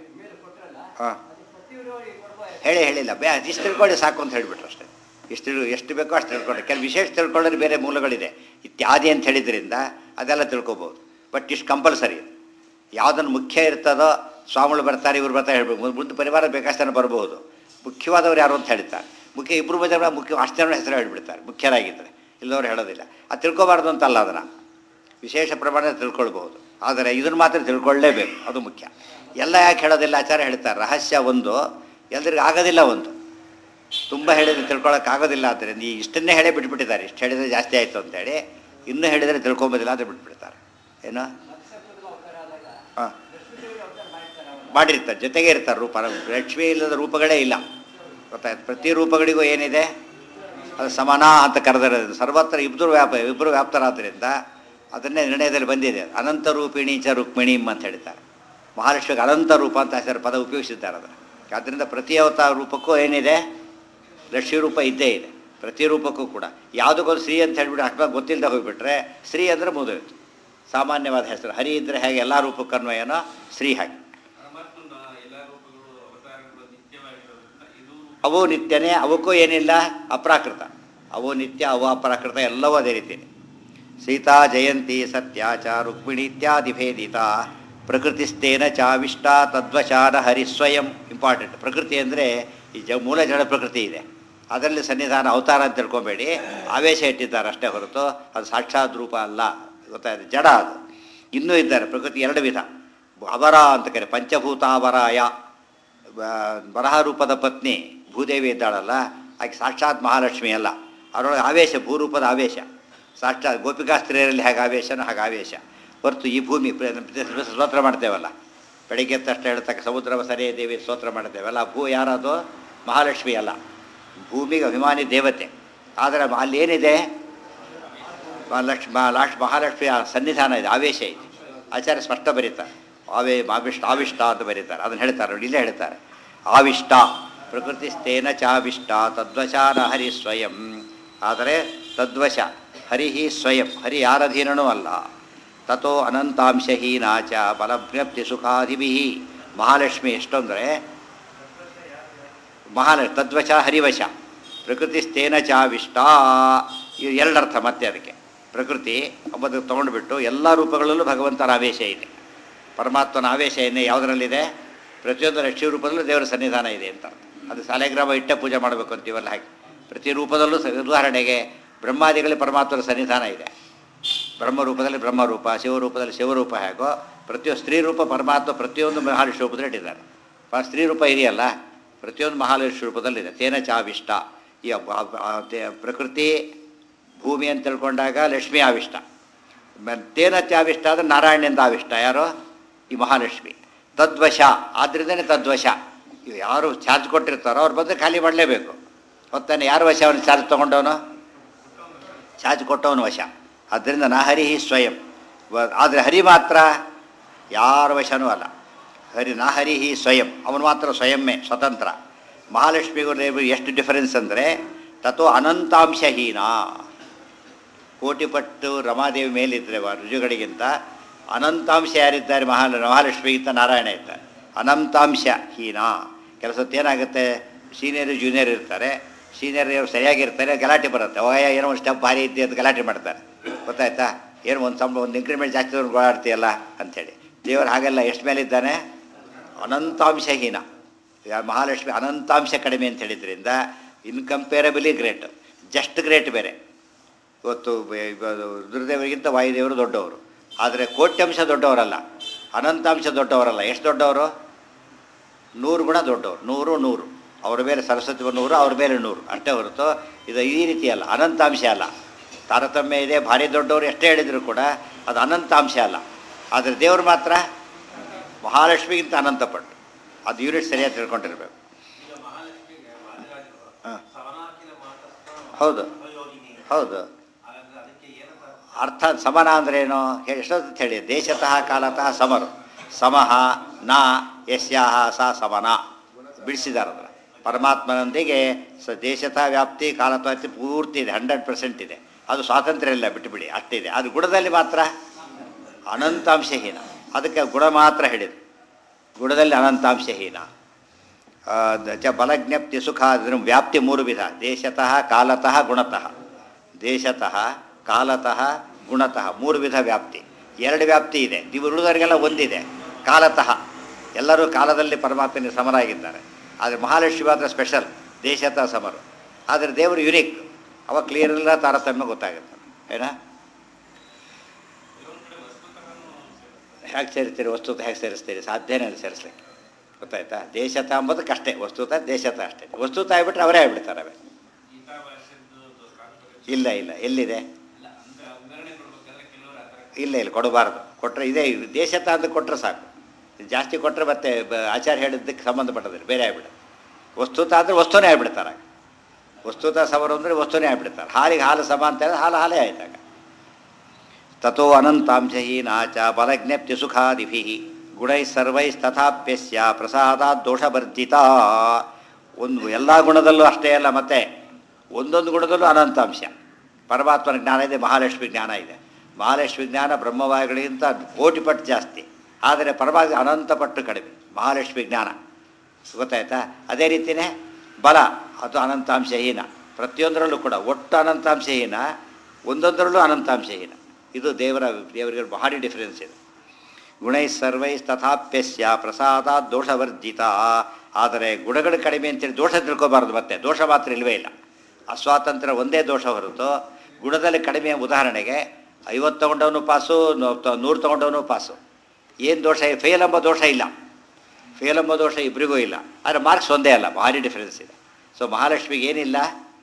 ಹಾಂ ಹೇಳಿ ಹೇಳಿಲ್ಲ ಬೇ ಇಷ್ಟು ತಿಳ್ಕೊಳ್ಳಿ ಸಾಕು ಅಂತ ಹೇಳಿಬಿಟ್ರು ಅಷ್ಟೇ ಇಷ್ಟು ತಿಳ್- ಎಷ್ಟು ಬೇಕೋ ಅಷ್ಟು ತಿಳ್ಕೊಂಡ್ರೆ ಕೆಲವು ವಿಶೇಷ ತಿಳ್ಕೊಳ್ಳೋದು ಬೇರೆ ಮೂಲಗಳಿದೆ ಇತ್ಯಾದಿ ಅಂತ ಹೇಳಿದ್ರಿಂದ ಅದೆಲ್ಲ ತಿಳ್ಕೊಬೋದು ಬಟ್ ಇಷ್ಟು ಕಂಪಲ್ಸರಿ ಯಾವುದನ್ನು ಮುಖ್ಯ ಇರ್ತದೋ ಸ್ವಾಮಿಗಳು ಬರ್ತಾರೆ ಇವ್ರು ಬರ್ತಾರೆ ಹೇಳ್ಬೇಕು ಮುಂದೆ ಪರಿವಾರ ಬೇಕಷ್ಟು ಬರಬಹುದು ಮುಖ್ಯವಾದವ್ರು ಯಾರು ಅಂತ ಹೇಳ್ತಾರೆ ಮುಖ್ಯ ಇಬ್ಬರು ಜನ ಮುಖ್ಯ ಅಷ್ಟು ಜನ ಹೆಸರು ಹೇಳ್ಬಿಡ್ತಾರೆ ಮುಖ್ಯರಾಗಿದ್ದರೆ ಇಲ್ಲದವ್ರು ಹೇಳೋದಿಲ್ಲ ಅದು ತಿಳ್ಕೊಬಾರ್ದು ಅಂತಲ್ಲ ಅದನ್ನು ವಿಶೇಷ ಪ್ರಮಾಣದಲ್ಲಿ ತಿಳ್ಕೊಳ್ಬಹುದು ಆದರೆ ಇದನ್ನು ಮಾತ್ರ ತಿಳ್ಕೊಳ್ಳೇಬೇಕು ಅದು ಮುಖ್ಯ ಎಲ್ಲ ಯಾಕೆ ಹೇಳೋದಿಲ್ಲ ಆಚಾರ ಹೇಳ್ತಾರೆ ರಹಸ್ಯ ಒಂದು ಎಲ್ರಿಗೂ ಆಗೋದಿಲ್ಲ ಒಂದು ತುಂಬ ಹೇಳಿದ್ರೆ ತಿಳ್ಕೊಳಕ್ಕಾಗೋದಿಲ್ಲ ಆದ್ದರಿಂದ ಈ ಇಷ್ಟನ್ನೇ ಹೇಳೇ ಬಿಟ್ಬಿಟ್ಟಿದ್ದಾರೆ ಇಷ್ಟು ಹೇಳಿದರೆ ಜಾಸ್ತಿ ಆಯಿತು ಅಂತೇಳಿ ಇನ್ನೂ ಹೇಳಿದರೆ ತಿಳ್ಕೊಂಬೋದಿಲ್ಲ ಅಂತ ಬಿಟ್ಬಿಡ್ತಾರೆ ಏನು ಹಾಂ ಮಾಡಿರ್ತಾರೆ ಜೊತೆಗೆ ಇರ್ತಾರೆ ರೂಪ ಲಕ್ಷ್ಮಿ ಇಲ್ಲದ ರೂಪಗಳೇ ಇಲ್ಲ ಗೊತ್ತಾಯ್ತು ಪ್ರತಿ ರೂಪಗಳಿಗೂ ಏನಿದೆ ಅದು ಸಮಾನ ಅಂತ ಕರೆದಿರೋದು ಸರ್ವತ್ರ ಇಬ್ಬರು ವ್ಯಾಪ ಇಬ್ಬರು ವ್ಯಾಪ್ತರಾದ್ದರಿಂದ ಅದನ್ನೇ ನಿರ್ಣಯದಲ್ಲಿ ಬಂದಿದೆ ಅನಂತ ರೂಪಿಣಿ ಚ ರುಕ್ಮಿಣಿ ಅಂತ ಹೇಳ್ತಾರೆ ಮಹಾಲಕ್ಷ್ಮಿಗೆ ಅನಂತ ರೂಪ ಅಂತ ಹೆಸರು ಪದ ಉಪಯೋಗಿಸಿದ್ದಾರೆ ಅದನ್ನು ಆದ್ದರಿಂದ ಪ್ರತಿ ಅವತಾರ ರೂಪಕ್ಕೂ ಏನಿದೆ ಲಕ್ಷ್ಮೀ ರೂಪ ಇದ್ದೇ ಇದೆ ಪ್ರತಿ ರೂಪಕ್ಕೂ ಕೂಡ ಯಾವುದಕ್ಕೊಂದು ಶ್ರೀ ಅಂತ ಹೇಳ್ಬಿಟ್ಟು ಅಕಸ್ಮಾತ್ ಗೊತ್ತಿಲ್ಲದೆ ಹೋಗ್ಬಿಟ್ರೆ ಶ್ರೀ ಅಂದರೆ ಮುಗಿದೋಯ್ತು ಸಾಮಾನ್ಯವಾದ ಹೆಸರು ಹರಿ ಇದ್ದರೆ ಹೇಗೆ ಎಲ್ಲ ರೂಪಕ್ಕೆ ಅನ್ವಯನೋ ಶ್ರೀ ಹಾಗೆ ಪರಮಾತ್ಮನ ಎಲ್ಲ ರೂಪಗಳು ಅವತಾರಗಳು ನಿತ್ಯವಾಗಿರೋದ್ರಿಂದ ಇದು ಅವು ನಿತ್ಯನೇ ಅವಕ್ಕೂ ಏನಿಲ್ಲ ಅಪ್ರಾಕೃತ ಅವು ನಿತ್ಯ ಅವು ಅಪ್ರಾಕೃತ ಎಲ್ಲವೂ ಅದೇ ರೀತಿ ಸೀತಾ ಜಯಂತಿ ಸತ್ಯ ಚ ರುಕ್ಮಿಣಿ ಇತ್ಯಾದಿ ಭೇದಿತ ಪ್ರಕೃತಿಸ್ತೇನ ಚಾವಿಷ್ಟ ತದ್ವಶಾನ ಹರಿ ಸ್ವಯಂ ಇಂಪಾರ್ಟೆಂಟ್ ಪ್ರಕೃತಿ ಅಂದರೆ ಈ ಜ ಮೂಲ ಜಡ ಪ್ರಕೃತಿ ಇದೆ ಅದರಲ್ಲಿ ಸನ್ನಿಧಾನ ಅವತಾರ ಅಂತ ತಿಳ್ಕೊಬೇಡಿ ಆವೇಶ ಇಟ್ಟಿದ್ದಾರೆ ಅಷ್ಟೇ ಹೊರತು ಅದು ಸಾಕ್ಷಾತ್ ರೂಪ ಅಲ್ಲ ಗೊತ್ತಾಯ್ತು ಜಡ ಅದು ಇನ್ನೂ ಇದ್ದಾರೆ ಪ್ರಕೃತಿ ಎರಡು ವಿಧ ಅವರ ಅಂತ ಕರೆ ಪಂಚಭೂತಾವರಾಯ ಬ- ಬರಹ ರೂಪದ ಪತ್ನಿ ಭೂದೇವಿ ಇದ್ದಾಳಲ್ಲ ಆಕೆ ಸಾಕ್ಷಾತ್ ಮಹಾಲಕ್ಷ್ಮಿ ಅಲ್ಲ ಅವರೊಳಗೆ ಆವೇಶ ಭೂರೂಪದ ಆವೇಶ ಸಾಕ್ಷಾತ್ ಗೋಪಿಕಾಸ್ತ್ರೀಯರಲ್ಲಿ ಹೇಗೆ ಆವೇಶನೋ ಹಾಗೆ ಆವೇಶ ಹೊರತು ಈ ಭೂಮಿ ಪ್ರ- ಪ್ರ- ಸ್ತೋತ್ರ ಮಾಡ್ತೇವಲ್ಲ ಬೆಳಿಗ್ಗೆ ಎದ್ದ ತಕ್ಷಣ ಹೇಳ್ತಕ್ಕ ಸಮುದ್ರ ಸರಿಯ ದೇವಿ ಸ್ತೋತ್ರ ಮಾಡ್ತೇವಲ್ಲ ಆ ಭೂ ಯಾರದು ಮಹಾಲಕ್ಷ್ಮಿ ಅಲ್ಲ ಭೂಮಿಗೆ ಅಭಿಮಾನಿ ದೇವತೆ ಆದರೆ ಅಲ್ಲಿ ಏನಿದೆ ಲಕ್ಷ್ಮ ಲಾಕ್ಷ ಮಹಾಲಕ್ಷ್ಮಿಯ ಸನ್ನಿಧಾನ ಇದೆ ಆವೇಶ ಇದೆ ಆಚಾರ್ಯ ಸ್ಪಷ್ಟ ಬರೀತಾರೆ ಆವೇ ಆವಿಷ್ಟ ಆವಿಷ್ಟ ಅಂತ ಬರೀತಾರೆ ಅದನ್ನು ಹೇಳ್ತಾರೆ ನೋಡಿ ಇಲ್ಲೇ ಹೇಳ್ತಾರೆ ಆವಿಷ್ಟ ಪ್ರಕೃತಿ ಸ್ಥೇನ ಚಾವಿಷ್ಟ ತದ್ವಶಾನ ಹರಿ ಸ್ವಯಂ ಆದರೆ ತದ್ವಶ ಹರಿ ಸ್ವಯಂ ಹರಿ ಯಾರಧೀನನೂ ಅಲ್ಲ ತಥೋ ಅನಂತಾಂಶಹೀನ ಚ ಬಲಭ್ಯಪ್ತಿ ಸುಖಾದಿಭಿ ಮಹಾಲಕ್ಷ್ಮಿ ಎಷ್ಟೊಂದರೆ ಮಹಾಲ ತದ್ವಶ ಹರಿವಶ ಪ್ರಕೃತಿ ಸ್ಥೇನ ಚಾವಿಷ್ಟ ಇವು ಎರಡರ್ಥ ಮತ್ತೆ ಅದಕ್ಕೆ ಪ್ರಕೃತಿ ಒಬ್ಬದು ತೊಗೊಂಡುಬಿಟ್ಟು ಎಲ್ಲ ರೂಪಗಳಲ್ಲೂ ಭಗವಂತನ ಆವೇಶ ಇದೆ ಪರಮಾತ್ಮನ ಆವೇಶ ಏನೇ ಯಾವುದರಲ್ಲಿದೆ ಪ್ರತಿಯೊಂದು ಲಕ್ಷ್ಮೀ ರೂಪದಲ್ಲೂ ದೇವರ ಸನ್ನಿಧಾನ ಇದೆ ಅಂತ ಅರ್ಥ. ಅದು ಸಾಲೆಗ್ರಾಮ ಇಟ್ಟೆ ಪೂಜೆ ಮಾಡಬೇಕು ಅಂತೀವಲ್ಲ ಹಾಗೆ ಪ್ರತಿ ರೂಪದಲ್ಲೂ ಸ ಉದಾಹರಣೆಗೆ ಬ್ರಹ್ಮಾದಿಗಳಲ್ಲಿ ಪರಮಾತ್ಮನ ಸನ್ನಿಧಾನ ಇದೆ ಬ್ರಹ್ಮರೂಪದಲ್ಲಿ ಬ್ರಹ್ಮರೂಪ ಶಿವರೂಪದಲ್ಲಿ ಶಿವರೂಪ ಹೇಗೋ ಪ್ರತಿಯೊಂದು ಸ್ತ್ರೀ ರೂಪ ಪರಮಾತ್ಮ ಪ್ರತಿಯೊಂದು ಮಹಾಲಕ್ಷ್ಮಿ ರೂಪದಲ್ಲಿ ಇಟ್ಟಿದ್ದಾರೆ ಪ- ಸ್ತ್ರೀ ರೂಪ ಇದೆಯಲ್ಲ ಪ್ರತಿಯೊಂದು ಮಹಾಲಕ್ಷ್ಮಿ ರೂಪದಲ್ಲಿದೆ ತೇನ ಚಾವಿಷ್ಟ ಈ ಅಬ್ಬ- ಅಬ್ಬ- ಆ ತೆ- ಪ್ರಕೃತಿ ಭೂಮಿ ಅಂತ ತಿಳ್ಕೊಂಡಾಗ ಲಕ್ಷ್ಮಿ ಆವಿಷ್ಟ ಮ- ತೇನ ಚಾವಿಷ್ಟ ಅಂದರೆ ನಾರಾಯಣನಿಂದ ಆವಿಷ್ಟ ಯಾರು ಈ ಮಹಾಲಕ್ಷ್ಮಿ ತದ್ವಶ ಆದ್ರಿಂದನೇ ತದ್ವಶ ಇವು ಯಾರು ಚಾರ್ಜ್ ಕೊಟ್ಟಿರ್ತಾರೋ ಅವ್ರು ಬಂದು ಖಾಲಿ ಮಾಡಲೇಬೇಕು ಹೊತ್ತಾನೆ ಯಾರು ವಶ ಅವನು ಚಾರ್ಜ್ ತೊಗೊಂಡವನು ಚಾರ್ಜ್ ಕೊಟ್ಟವನು ವಶ ಆದ್ದರಿಂದ ನಾ ಹರಿ ಸ್ವಯಂ ವ- ಆದರೆ ಹರಿ ಮಾತ್ರ ಯಾರ ವಶನೂ ಅಲ್ಲ ಹರಿ ನಾ ಹರಿ ಸ್ವಯಂ ಅವನು ಮಾತ್ರ ಸ್ವಯಂಮೇ ಸ್ವತಂತ್ರ ಮಹಾಲಕ್ಷ್ಮಿಗೂ ದೇವರಿಗೂ ಎಷ್ಟು ಡಿಫರೆನ್ಸ್ ಅಂದರೆ ತಥೋ ಅನಂತಾಂಶಹೀನ ಕೋಟಿ ಪಟ್ಟು ರಮಾದೇವಿ ಮೇಲಿದ್ದರೆ ವ- ರುಜುಗಳಿಗಿಂತ ಅನಂತಾಂಶ ಯಾರಿದ್ದಾರೆ ಮಹಾ ಮಹಾಲಕ್ಷ್ಮಿಗಿಂತ ನಾರಾಯಣ ಇದ್ದಾರೆ ಅನಂತಾಂಶ ಹೀನ ಕೆಲಸಕ್ಕೆ ಏನಾಗುತ್ತೆ ಸೀನಿಯರ್ ಜೂನಿಯರ್ ಇರ್ತಾರೆ ಸೀನಿಯರ್ ಸರಿಯಾಗಿರ್ತಾರೆ ಗಲಾಟೆ ಬರುತ್ತೆ ಅವಾಗ ಏನೋ ಒಂದು ಸ್ಟೆಪ್ ಭಾರಿ ಇದ್ದೆ ಅಂತ ಗಲಾಟೆ ಮಾಡ್ತಾರೆ ಗೊತ್ತಾಯ್ತಾ ಏನು ಒಂದು ಸಂಬಳ ಒಂದು ಇನ್ಕ್ರಿಮೆಂಟ್ ಜಾಸ್ತಿ ತಗೊಂಡು ಗೋಳಾಡ್ತೀಯಲ್ಲ ಅಂಥೇಳಿ ದೇವರು ಹಾಗೆಲ್ಲ ಎಷ್ಟು ಮೇಲಿದ್ದಾನೆ ಅನಂತಾಂಶಹೀನ ಈಗ ಮಹಾಲಕ್ಷ್ಮಿ ಅನಂತಾಂಶ ಕಡಿಮೆ ಅಂತ ಹೇಳಿದ್ರಿಂದ ಇನ್ಕಂಪೇರಬಲಿ ಗ್ರೇಟ್ ಜಸ್ಟ್ ಗ್ರೇಟ್ ಬೇರೆ ಇವತ್ತು ಬೆ- ಇವ- ರುದ್ರದೇವರಿಗಿಂತ ವಾಯುದೇವರು ದೊಡ್ಡವರು ಆದರೆ ಕೋಟ್ಯಂಶ ದೊಡ್ಡವರಲ್ಲ ಅನಂತಾಂಶ ದೊಡ್ಡವರಲ್ಲ ಎಷ್ಟು ದೊಡ್ಡವರು ನೂರು ಗುಣ ದೊಡ್ಡವರು ನೂರು ನೂರು ಅವ್ರ ಬೇರೆ ಸರಸ್ವತಿ ನೂರು ಅವ್ರ ಬೇರೆ ನೂರು ಅಷ್ಟೇ ಹೊರತು ಇದು ಈ ರೀತಿ ಅಲ್ಲ ಅನಂತಾಂಶ ಅಲ್ಲ ತಾರತಮ್ಯ ಇದೆ ಭಾರಿ ದೊಡ್ಡವರು ಎಷ್ಟೇ ಹೇಳಿದ್ರು ಕೂಡ ಅದು ಅನಂತಾಂಶ ಅಲ್ಲ ಆದರೆ ದೇವರು ಮಾತ್ರ ಮಹಾಲಕ್ಷ್ಮಿಗಿಂತ ಅನಂತಪಟ್ಟು ಅದು ಯೂನಿಟ್ ಸರಿಯಾಗಿ ತಿಳ್ಕೊಂಡಿರ್ಬೇಕು ಈಗ ಮಹಾಲಕ್ಷ್ಮಿಗೆ ವಾದಿರಾಜರು ಹಾಂ ಸವನಾಕಿಲ ಮಾತಸ್ಥ ಹೌದು ಅವಯೋಗಿನಿ ಹೌದು ಹಾಗಾದ್ರೆ ಅದಕ್ಕೆ ಏನಂತ ಅರ್ಥ ಸಮಾನ ಅಂದ್ರೇನು ಹೇ- ಎಷ್ಟೊತ್ತು ಹೇಳಿ ದೇಶತಃ ಕಾಲತಃ ಸಮರು ಸಮಃ ನ ಯಸ್ಯಾಹ ಸ ಸಮನ ಬಿಡಿಸಿದ್ದಾರೆ ಅದರ ಪರಮಾತ್ಮನೊಂದಿಗೆ ಸ ದೇಶತಃ ವ್ಯಾಪ್ತಿ ಕಾಲತಃ ವ್ಯಾಪ್ತಿ ಪೂರ್ತಿ ಇದೆ ಹಂಡ್ರೆಡ್ ಪರ್ಸೆಂಟ್ ಇದೆ ಅದು ಸ್ವಾತಂತ್ರ್ಯ ಇಲ್ಲ ಬಿಟ್ಟುಬಿಡಿ ಅಷ್ಟಿದೆ ಅದು ಗುಣದಲ್ಲಿ ಮಾತ್ರ ಅನಂತಾಂಶಹೀನ ಅದಕ್ಕೆ ಗುಣ ಮಾತ್ರ ಹೇಳಿದ್ರು ಗುಣದಲ್ಲಿ ಅನಂತಾಂಶಹೀನ ಆ, ದ- ಚ ಬಲಜ್ಞಪ್ತಿ ಸುಖ ಅದ್ರ ವ್ಯಾಪ್ತಿ ಮೂರು ವಿಧ ದೇಶತಃ ಕಾಲತಃ ಗುಣತಃ ದೇಶತಃ ಕಾಲತಃ ಗುಣತಃ ಮೂರು ವಿಧ ವ್ಯಾಪ್ತಿ ಎರಡು ವ್ಯಾಪ್ತಿ ಇದೆ ನೀವು ಉಳಿದವರಿಗೆಲ್ಲ ಒಂದಿದೆ ಕಾಲತಃ ಎಲ್ಲರೂ ಕಾಲದಲ್ಲಿ ಪರಮಾತ್ಮನ ಸಮರಾಗಿದ್ದಾರೆ ಆದರೆ ಮಹಾಲಕ್ಷ್ಮಿ ಮಾತ್ರ ಸ್ಪೆಷಲ್ ದೇಶತಃ ಸಮರು ಆದರೆ ದೇವರು ಯುನಿಕ್ ಅವ ಕ್ಲಿಯರ್ ಇಲ್ಲ ತಾರತಮ್ಯ ಗೊತ್ತಾಗುತ್ತೆ ಏನಾ ಹೇಗೆ ಸೇರಿಸ್ತೀರಿ ವಸ್ತುತ ಹೇಗೆ ಸೇರಿಸ್ತೀರಿ ಸಾಧ್ಯನೇ ಇಲ್ಲ ಸೇರಿಸ್ಲಿಕ್ಕೆ ಗೊತ್ತಾಯ್ತಾ ದೇಶತ ಅಂಬೋದಕ್ಕಷ್ಟೇ ವಸ್ತುತ ದೇಶತ ಅಷ್ಟೇ ವಸ್ತುತ ಆಗಿಬಿಟ್ರೆ ಅವರೇ ಆಗಿಬಿಡ್ತಾರೆ ಅವೇ ಗೀತಾ ಭಾಷ್ಯದ್ದು ತಾತ್ಪರ್ಯ ಇಲ್ಲ ಇಲ್ಲ ಎಲ್ಲಿದೆ ಇಲ್ಲ ಅಂದ್ರೆ ಉದಾಹರಣೆ ಕೊಡ್ಬೇಕಾದ್ರೆ ಕೆಲವರು ಆ ಥರ ಇಲ್ಲ ಇಲ್ಲ ಕೊಡಬಾರ್ದು ಕೊಟ್ಟರೆ ಇದೇ ಇದು ದೇಶತ ಅಂತ ಕೊಟ್ಟರೆ ಸಾಕು ಇದು ಜಾಸ್ತಿ ಕೊಟ್ಟರೆ ಮತ್ತೆ ಬ- ಆಚಾರ್ಯ ಹೇಳಿದ್ದಕ್ಕೆ ಸಂಬಂಧಪಟ್ಟದಿಲ್ಲ ಬೇರೆ ಆಗ್ಬಿಡುತ್ತೆ ವಸ್ತುತ ಅಂದರೆ ವಸ್ತುನೇ ಆಗ್ಬಿಡ್ತಾರೆ ವಸ್ತುತ ಸಮರು ಅಂದರೆ ವಸ್ತುನೇ ಆಗ್ಬಿಡ್ತಾರೆ ಹಾಲಿಗೆ ಹಾಲು ಸಮ ಅಂತ ಹೇಳಿದ್ರೆ ಹಾಲು ಹಾಲೇ ಆಯ್ತಾಗ ತಥೋ ಅನಂತಾಂಶಹೀನಾಚ ಬಲಜ್ಞಪ್ತಿ ಸುಖಾದಿಭಿ ಗುಣೈ ಸರ್ವೈಸ್ತಥಾಪ್ಯಸ್ಯ ಪ್ರಸಾದಾತ್ ದೋಷವರ್ಜಿತ ಒಂದು ಎಲ್ಲ ಗುಣದಲ್ಲೂ ಅಷ್ಟೇ ಅಲ್ಲ ಮತ್ತೆ ಒಂದೊಂದು ಗುಣದಲ್ಲೂ ಅನಂತಾಂಶ ಪರಮಾತ್ಮನ ಜ್ಞಾನ ಇದೆ ಮಹಾಲಕ್ಷ್ಮಿ ಜ್ಞಾನ ಇದೆ ಮಹಾಲಕ್ಷ್ಮಿ ಜ್ಞಾನ ಬ್ರಹ್ಮವಾಯುಗಳಿಗಿಂತ ಕೋಟಿ ಪಟ್ಟು ಜಾಸ್ತಿ ಆದರೆ ಪರಮಾತ್ಮ ಅನಂತ ಪಟ್ಟು ಕಡಿಮೆ ಮಹಾಲಕ್ಷ್ಮಿ ಜ್ಞಾನ ಗೊತ್ತಾಯ್ತಾ ಅದೇ ರೀತಿಯೇ ಬಲ ಅದು ಅನಂತಾಂಶಹೀನ ಪ್ರತಿಯೊಂದರಲ್ಲೂ ಕೂಡ ಒಟ್ಟು ಅನಂತಾಂಶಹೀನ ಒಂದೊಂದರಲ್ಲೂ ಅನಂತಾಂಶಹೀನ ಇದು ದೇವರ ದೇವರಿಗೆ ಭಾರಿ ಡಿಫರೆನ್ಸ್ ಇದೆ ಗುಣೈ ಸರ್ವೈ ತಥಾಪ್ಯಸ್ಯ ಪ್ರಸಾದ ದೋಷವರ್ಜಿತ ಆದರೆ ಗುಣಗಳು ಕಡಿಮೆ ಅಂತೇಳಿ ದೋಷ ತಿಳ್ಕೊಬಾರ್ದು ಮತ್ತೆ ದೋಷ ಮಾತ್ರ ಇಲ್ಲವೇ ಇಲ್ಲ ಅಸ್ವಾತಂತ್ರ್ಯ ಒಂದೇ ದೋಷ ಹೊರತು ಗುಣದಲ್ಲಿ ಕಡಿಮೆ ಉದಾಹರಣೆಗೆ ಐವತ್ತು ತಗೊಂಡವನು ಪಾಸು ನೂ- ತ- ನೂರು ತಗೊಂಡವನು ಪಾಸು ಏನು ದೋಷ ಫೇಲ್ ಎಂಬ ದೋಷ ಇಲ್ಲ ಫೇಲ್ ಎಂಬ ದೋಷ ಇಬ್ಬರಿಗೂ ಇಲ್ಲ ಆದರೆ ಮಾರ್ಕ್ಸ್ ಒಂದೇ ಅಲ್ಲ ಭಾರಿ ಡಿಫರೆನ್ಸ್ ಇದೆ ಸೊ ಮಹಾಲಕ್ಷ್ಮಿಗೆ ಏನಿಲ್ಲ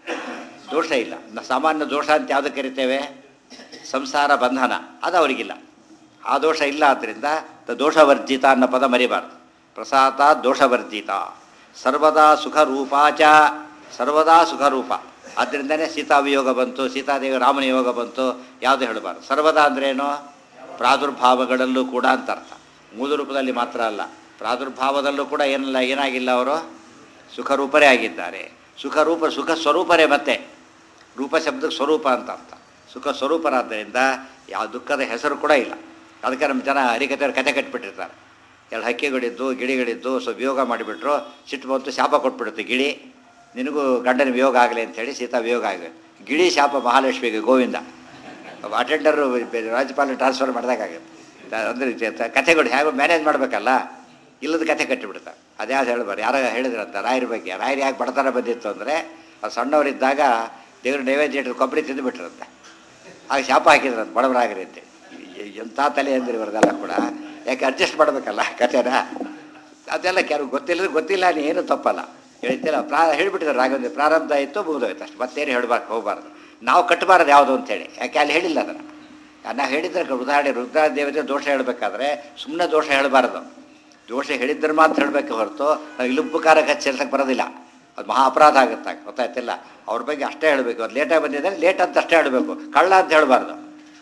ದೋಷ ಇಲ್ಲ ನ- ಸಾಮಾನ್ಯ ದೋಷ ಅಂತ ಯಾವುದಕ್ಕೆ ಕರಿತೇವೆ ಸಂಸಾರ ಬಂಧನ ಅದು ಅವರಿಗಿಲ್ಲ ಆ ದೋಷ ಇಲ್ಲ ಆದ್ದರಿಂದ ತ ದೋಷವರ್ಜಿತ ಅನ್ನೋ ಪದ ಮರಿಬಾರ್ದು ಪ್ರಸಾದ ದೋಷವರ್ಜಿತ ಸರ್ವದಾ ಸುಖ ರೂಪಾಚ ಸರ್ವದಾ ಸುಖ ರೂಪ ಆದ್ದರಿಂದನೇ ಸೀತಾವಿಯೋಗ ಬಂತು ಸೀತಾದೇವಿ ರಾಮನ ಯೋಗ ಬಂತು ಯಾವುದು ಹೇಳಬಾರ್ದು ಸರ್ವದಾ ಅಂದ್ರೇನು ಪ್ರಾದುರ್ಭಾವಗಳಲ್ಲೂ ಕೂಡ ಅಂತ ಅರ್ಥ ಮೂಲ ರೂಪದಲ್ಲಿ ಮಾತ್ರ ಅಲ್ಲ ಪ್ರಾದುರ್ಭಾವದಲ್ಲೂ ಕೂಡ ಏನಿಲ್ಲ ಏನಾಗಿಲ್ಲ ಅವರು ಸುಖರೂಪರೇ ಆಗಿದ್ದಾರೆ ಸುಖ ರೂಪ ಸುಖ ಸ್ವರೂಪರೇ ಮತ್ತೆ ರೂಪ ಶಬ್ದಕ್ಕೆ ಸ್ವರೂಪ ಅಂತ ಅರ್ಥ ಸುಖ ಸ್ವರೂಪರಾದ್ದರಿಂದ ಯಾವ ದುಃಖದ ಹೆಸರು ಕೂಡ ಇಲ್ಲ ಅದಕ್ಕೆ ನಮ್ಮ ಜನ ಹರಿಕತೆಯವ್ರು ಕತೆ ಕಟ್ಟಿಬಿಟ್ಟಿರ್ತಾರೆ ಎರಡು ಹಕ್ಕಿಗಳಿದ್ದು ಗಿಳಿಗಳಿದ್ದು ಸೊ ವಿಯೋಗ ಮಾಡಿಬಿಟ್ರು ಸಿಟ್ಟು ಬಂತು ಶಾಪ ಕೊಟ್ಬಿಡುತ್ತೆ ಗಿಳಿ ನಿನಗೂ ಗಂಡನ ವಿಯೋಗ ಆಗಲಿ ಅಂತೇಳಿ ಸೀತಾ ವಿಯೋಗ ಆಗಲಿ ಗಿಳಿ ಶಾಪ ಮಹಾಲಕ್ಷ್ಮಿಗೆ ಗೋವಿಂದ ಅಟೆಂಡರು ರಾಜ್ಯಪಾಲ ಟ್ರಾನ್ಸ್ಫರ್ ಮಾಡಿದಾಗುತ್ತೆ ಅಂದರೆ ಕಥೆಗಳು ಹೇಗೆ ಮ್ಯಾನೇಜ್ ಮಾಡಬೇಕಲ್ಲ ಇಲ್ಲದ ಕಥೆ ಕಟ್ಟಿಬಿಡ್ತಾರೆ ಅದ್ಯಾವ್ದು ಹೇಳ್ಬಾರ್ದು ಯಾರ ಹೇಳಿದ್ರಂತ ರಾಯರ ಬಗ್ಗೆ ರಾಯರು ಯಾಕೆ ಬಡತನ ಬಂದಿತ್ತು ಅಂದರೆ ಅದು ಸಣ್ಣವರಿದ್ದಾಗ ದೇವ್ರ ನೈವೇದ್ಯ ಇಟ್ಟರು ಕೊಬ್ಬರಿ ತಿಂದುಬಿಟ್ರಂತೆ ಆಗ ಶಾಪ ಹಾಕಿದ್ರಂತೆ ಬಡವರಾಗ್ರಿ ಅಂತ ಎಂಥ ತಲೆ ಅಂದ್ರೆ ಇವ್ರದೆಲ್ಲ ಕೂಡ ಯಾಕೆ ಅಡ್ಜಸ್ಟ್ ಮಾಡಬೇಕಲ್ಲ ಕಥೆನ ಅದೆಲ್ಲ ಕೆಲವು ಗೊತ್ತಿಲ್ಲ ಗೊತ್ತಿಲ್ಲ ನೀ ಏನು ತಪ್ಪಲ್ಲ ಹೇಳ್ತಿಲ್ಲ ಪ್ರಾ ಹೇಳಿಬಿಟ್ಟಿದ್ದಾರೆ ರಾಘವೇಂದ್ರ ಪ್ರಾರಂಭ ಆಯಿತು ಮುಗಿದೋಯ್ತು ಅಷ್ಟು ಮತ್ತೇನು ಹೇಳ್ಬಾರ್ದು ಹೋಗಬಾರ್ದು ನಾವು ಕಟ್ಟಬಾರ್ದು ಯಾವುದು ಅಂತೇಳಿ ಯಾಕೆ ಅಲ್ಲಿ ಹೇಳಿಲ್ಲ ಅದನ್ನು ನಾವು ಹೇಳಿದ್ರೆ ಉದಾಹರಣೆ ರುದ್ರ ದೇವತೆ ದೋಷ ಹೇಳಬೇಕಾದ್ರೆ ಸುಮ್ಮನೆ ದೋಷ ಹೇಳಬಾರ್ದು ದೋಷ ಹೇಳಿದ್ರೆ ಮಾತ್ರ ಹೇಳಬೇಕು ಹೊರತು ನಾವು ಇಲ್ಲುಪ್ಪುಕಾರ ಕಚ್ಚೇರ್ಸಕ್ಕೆ ಬರೋದಿಲ್ಲ ಅದು ಮಹಾ ಅಪರಾಧ ಆಗುತ್ತೆ ಗೊತ್ತಾಯ್ತಿಲ್ಲ ಅವ್ರ ಬಗ್ಗೆ ಅಷ್ಟೇ ಹೇಳಬೇಕು ಅದು ಲೇಟಾಗಿ ಬಂದಿದ್ದಾರೆ ಲೇಟ್ ಅಂತ ಅಷ್ಟೇ ಹೇಳಬೇಕು ಕಳ್ಳ ಅಂತ ಹೇಳಬಾರ್ದು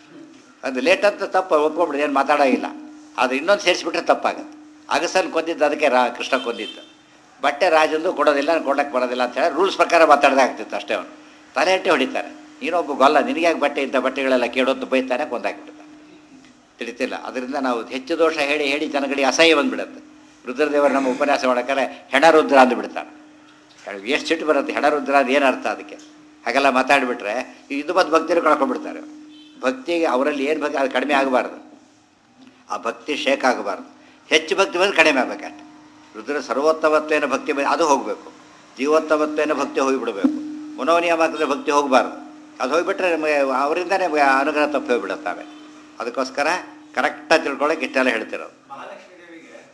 ಅದು ಲೇಟ್ ಅಂತ ತಪ್ಪು ಒಪ್ಕೊಂಬಿಡಿ ಏನು ಮಾತಾಡೋಂಗಿಲ್ಲ ಅದು ಇನ್ನೊಂದು ಸೇರಿಸ್ಬಿಟ್ರೆ ತಪ್ಪಾಗುತ್ತೆ ಅಗಸನ್ ಕೊಂದಿದ್ದು ಅದಕ್ಕೆ ರಾ ಕೃಷ್ಣ ಕೊಂದಿದ್ದು ಬಟ್ಟೆ ರಾಜಂದು ಕೊಡೋದಿಲ್ಲ ಕೊಡಕ್ಕೆ ಬರೋದಿಲ್ಲ ಅಂತ ಹೇಳಿ ರೂಲ್ಸ್ ಪ್ರಕಾರ ಮಾತಾಡದೆ ಆಗ್ತಿತ್ತು ಅಷ್ಟೇ ಅವನು ತಲೆ ಇಟ್ಟೆ ಹೊಡಿತಾರೆ ನೀನೊಬ್ಬ ಗೊಲ್ಲ ನಿನಗ್ಯಾಕೆ ಬಟ್ಟೆ ಇದ್ದ ಬಟ್ಟೆಗಳೆಲ್ಲ ಕೇಳೋದು ಬೈತಾನೆ ಕೊಂದಾಕಿಬಿಡ್ತಾನೆ ತಿಳಿತಿಲ್ಲ ಅದರಿಂದ ನಾವು ಹೆಚ್ಚು ದೋಷ ಹೇಳಿ ಹೇಳಿ ಜನಗಳಿಗೆ ಅಸಹ್ಯ ಬಂದ್ಬಿಡುತ್ತೆ ರುದ್ರದೇವರು ನಮ್ಮ ಉಪನ್ಯಾಸ ಮಾಡೋಕ್ಕಾರೆ ಹೆಣ ರುದ್ರ ಅಂದ್ಬಿಡ್ತಾರೆ ಎಷ್ಟು ಸಿಟ್ಟು ಬರುತ್ತೆ ಹೆಣ ರುದ್ರ ಅದು ಏನು ಅರ್ಥ ಅದಕ್ಕೆ ಹಾಗೆಲ್ಲ ಮಾತಾಡಿಬಿಟ್ರೆ ಇದು ಬಂದು ಭಕ್ತಿರು ಕಳ್ಕೊಂಡ್ಬಿಡ್ತಾರೆ ಭಕ್ತಿಗೆ ಅವರಲ್ಲಿ ಏನು ಭಕ್ತಿ ಅದು ಕಡಿಮೆ ಆಗಬಾರ್ದು ಆ ಭಕ್ತಿ ಶೇಕ್ ಆಗಬಾರ್ದು ಹೆಚ್ಚು ಭಕ್ತಿ ಬಂದು ಕಡಿಮೆ ಆಗಬೇಕಷ್ಟೆ ರುದ್ರ ಸರ್ವೋತ್ತಮತ್ವೇನ ಭಕ್ತಿ ಬಂದು ಅದು ಹೋಗಬೇಕು ಜೀವೋತ್ತಮತ್ವೇನ ಭಕ್ತಿ ಹೋಗಿಬಿಡಬೇಕು ಮನೋನಿಯಮಕ್ಕದ ಭಕ್ತಿ ಹೋಗಬಾರ್ದು ಅದು ಹೋಗಿಬಿಟ್ರೆ ನಮಗೆ ಅವರಿಂದನೇ ಅನುಗ್ರಹ ತಪ್ಪಿ ಹೋಗಿಬಿಡುತ್ತವೆ ಅದಕ್ಕೋಸ್ಕರ ಕರೆಕ್ಟಾಗಿ ತಿಳ್ಕೊಳ್ಳೋಕೆ ಇಷ್ಟೆಲ್ಲ ಹೇಳ್ತಿರೋದು ಮಹಾಲಕ್ಷ್ಮಿ